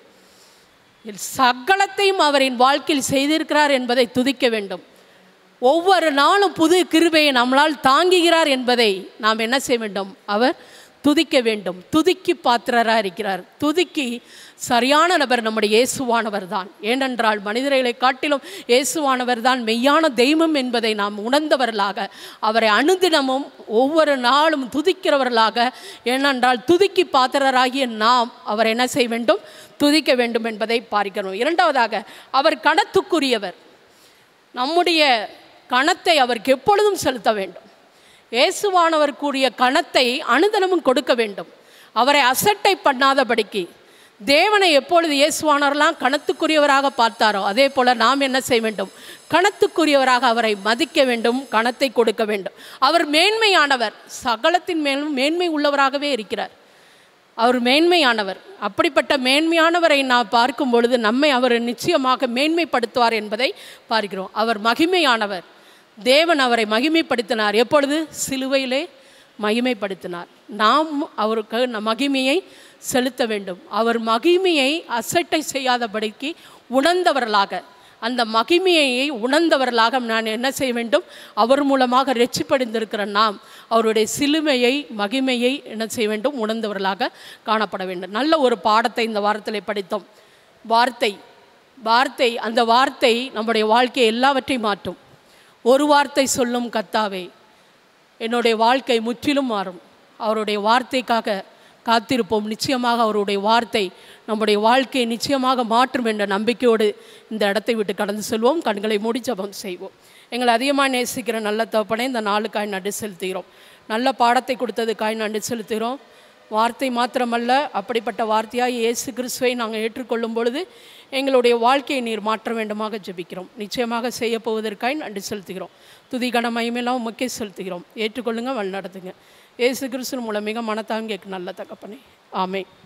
சகலத்தையும் அவரின் வாழ்க்கையில் செய்திருக்கிறார் என்பதை துதிக்க வேண்டும் ஒவ்வொரு நாளும் புது கிருபையை நம்மளால் தாங்குகிறார் என்பதை நாம் என்ன செய்ய வேண்டும் அவர் துதிக்க வேண்டும் துதிக்கு பாத்திரராக இருக்கிறார் துதிக்கு சரியான நபர் நம்முடைய இயேசுவானவர் தான் ஏனென்றால் மனிதர்களை காட்டிலும் இயேசுவானவர் தான் மெய்யான தெய்வம் என்பதை நாம் உணர்ந்தவர்களாக அவரை அனுதினமும் ஒவ்வொரு நாளும் துதிக்கிறவர்களாக ஏனென்றால் துதிக்கு பாத்திரராகிய நாம் அவர் என்ன செய்ய வேண்டும் துதிக்க வேண்டும் என்பதை பார்க்கிறோம் இரண்டாவதாக அவர் கணத்துக்குரியவர் நம்முடைய கணத்தை அவருக்கு எப்பொழுதும் செலுத்த வேண்டும் இயேசுவானவர் கூடிய கணத்தை அனுதினமும் கொடுக்க வேண்டும் அவரை அசட்டை பண்ணாதபடிக்கு தேவனை எப்பொழுது இயேசுவானவரெல்லாம் கணத்துக்குரியவராக பார்த்தாரோ அதே போல் நாம் என்ன செய்ய வேண்டும் கணத்துக்குரியவராக அவரை மதிக்க வேண்டும் கணத்தை கொடுக்க வேண்டும் அவர் மேன்மையானவர் சகலத்தின் மேலும் மேன்மை உள்ளவராகவே இருக்கிறார் அவர் மேன்மையானவர் அப்படிப்பட்ட மேன்மையானவரை நான் பார்க்கும் பொழுது நம்மை அவர் நிச்சயமாக மேன்மைப்படுத்துவார் என்பதை பார்க்கிறோம் அவர் மகிமையானவர் தேவன் அவரை மகிமைப்படுத்தினார் எப்பொழுது சிலுவையிலே மகிமைப்படுத்தினார் நாம் அவருக்கு ந- மகிமையை செலுத்த வேண்டும் அவர் மகிமையை அசட்டை செய்யாதபடிக்கு உணர்ந்தவர்களாக அந்த மகிமையை உணர்ந்தவர்களாக நான் என்ன செய்ய வேண்டும் அவர் மூலமாக ரெச்சிப்படைந்திருக்கிற நாம் அவருடைய சிலுமையை மகிமையை என்ன செய்ய வேண்டும் உணர்ந்தவர்களாக காணப்பட வேண்டும் நல்ல ஒரு பாடத்தை இந்த வாரத்திலே படித்தோம் வார்த்தை வார்த்தை அந்த வார்த்தை நம்முடைய வாழ்க்கையை எல்லாவற்றையும் மாற்றும் ஒரு வார்த்தை சொல்லும் கத்தாவே என்னுடைய வாழ்க்கை முற்றிலும் மாறும் அவருடைய வார்த்தைக்காக காத்திருப்போம் நிச்சயமாக அவருடைய வார்த்தை நம்முடைய வாழ்க்கையை நிச்சயமாக மாற்றும் என்ற நம்பிக்கையோடு இந்த இடத்தை விட்டு கடந்து செல்வோம் கண்களை மூடி ஜெபம் செய்வோம் எங்களை அதிகமாக நேசிக்கிற நல்ல தகப்பனே இந்த நாளுக்காய் நடு செலுத்துகிறோம் நல்ல பாடத்தை கொடுத்ததுக்காய் நடு செலுத்துகிறோம் வார்த்தை மாத்திரமல்ல அப்படிப்பட்ட வார்த்தையாக இயேசு கிறிஸ்துவை நாங்கள் ஏற்றுக்கொள்ளும் பொழுது எங்களுடைய வாழ்க்கையை நீர் மாற்ற வேண்டுமாக ஜெபிக்கிறோம் நிச்சயமாக செய்ய போவதற்காய் நன்றி செலுத்துகிறோம் துதி கனமயமெல்லாம் உமக்கே செலுத்துகிறோம் ஏற்றுக்கொள்ளுங்க வழிநடத்துங்க இயேசு கிறிஸ்து மூலம் மிக மனத்தாங்க நல்ல தகப்பனே ஆமென்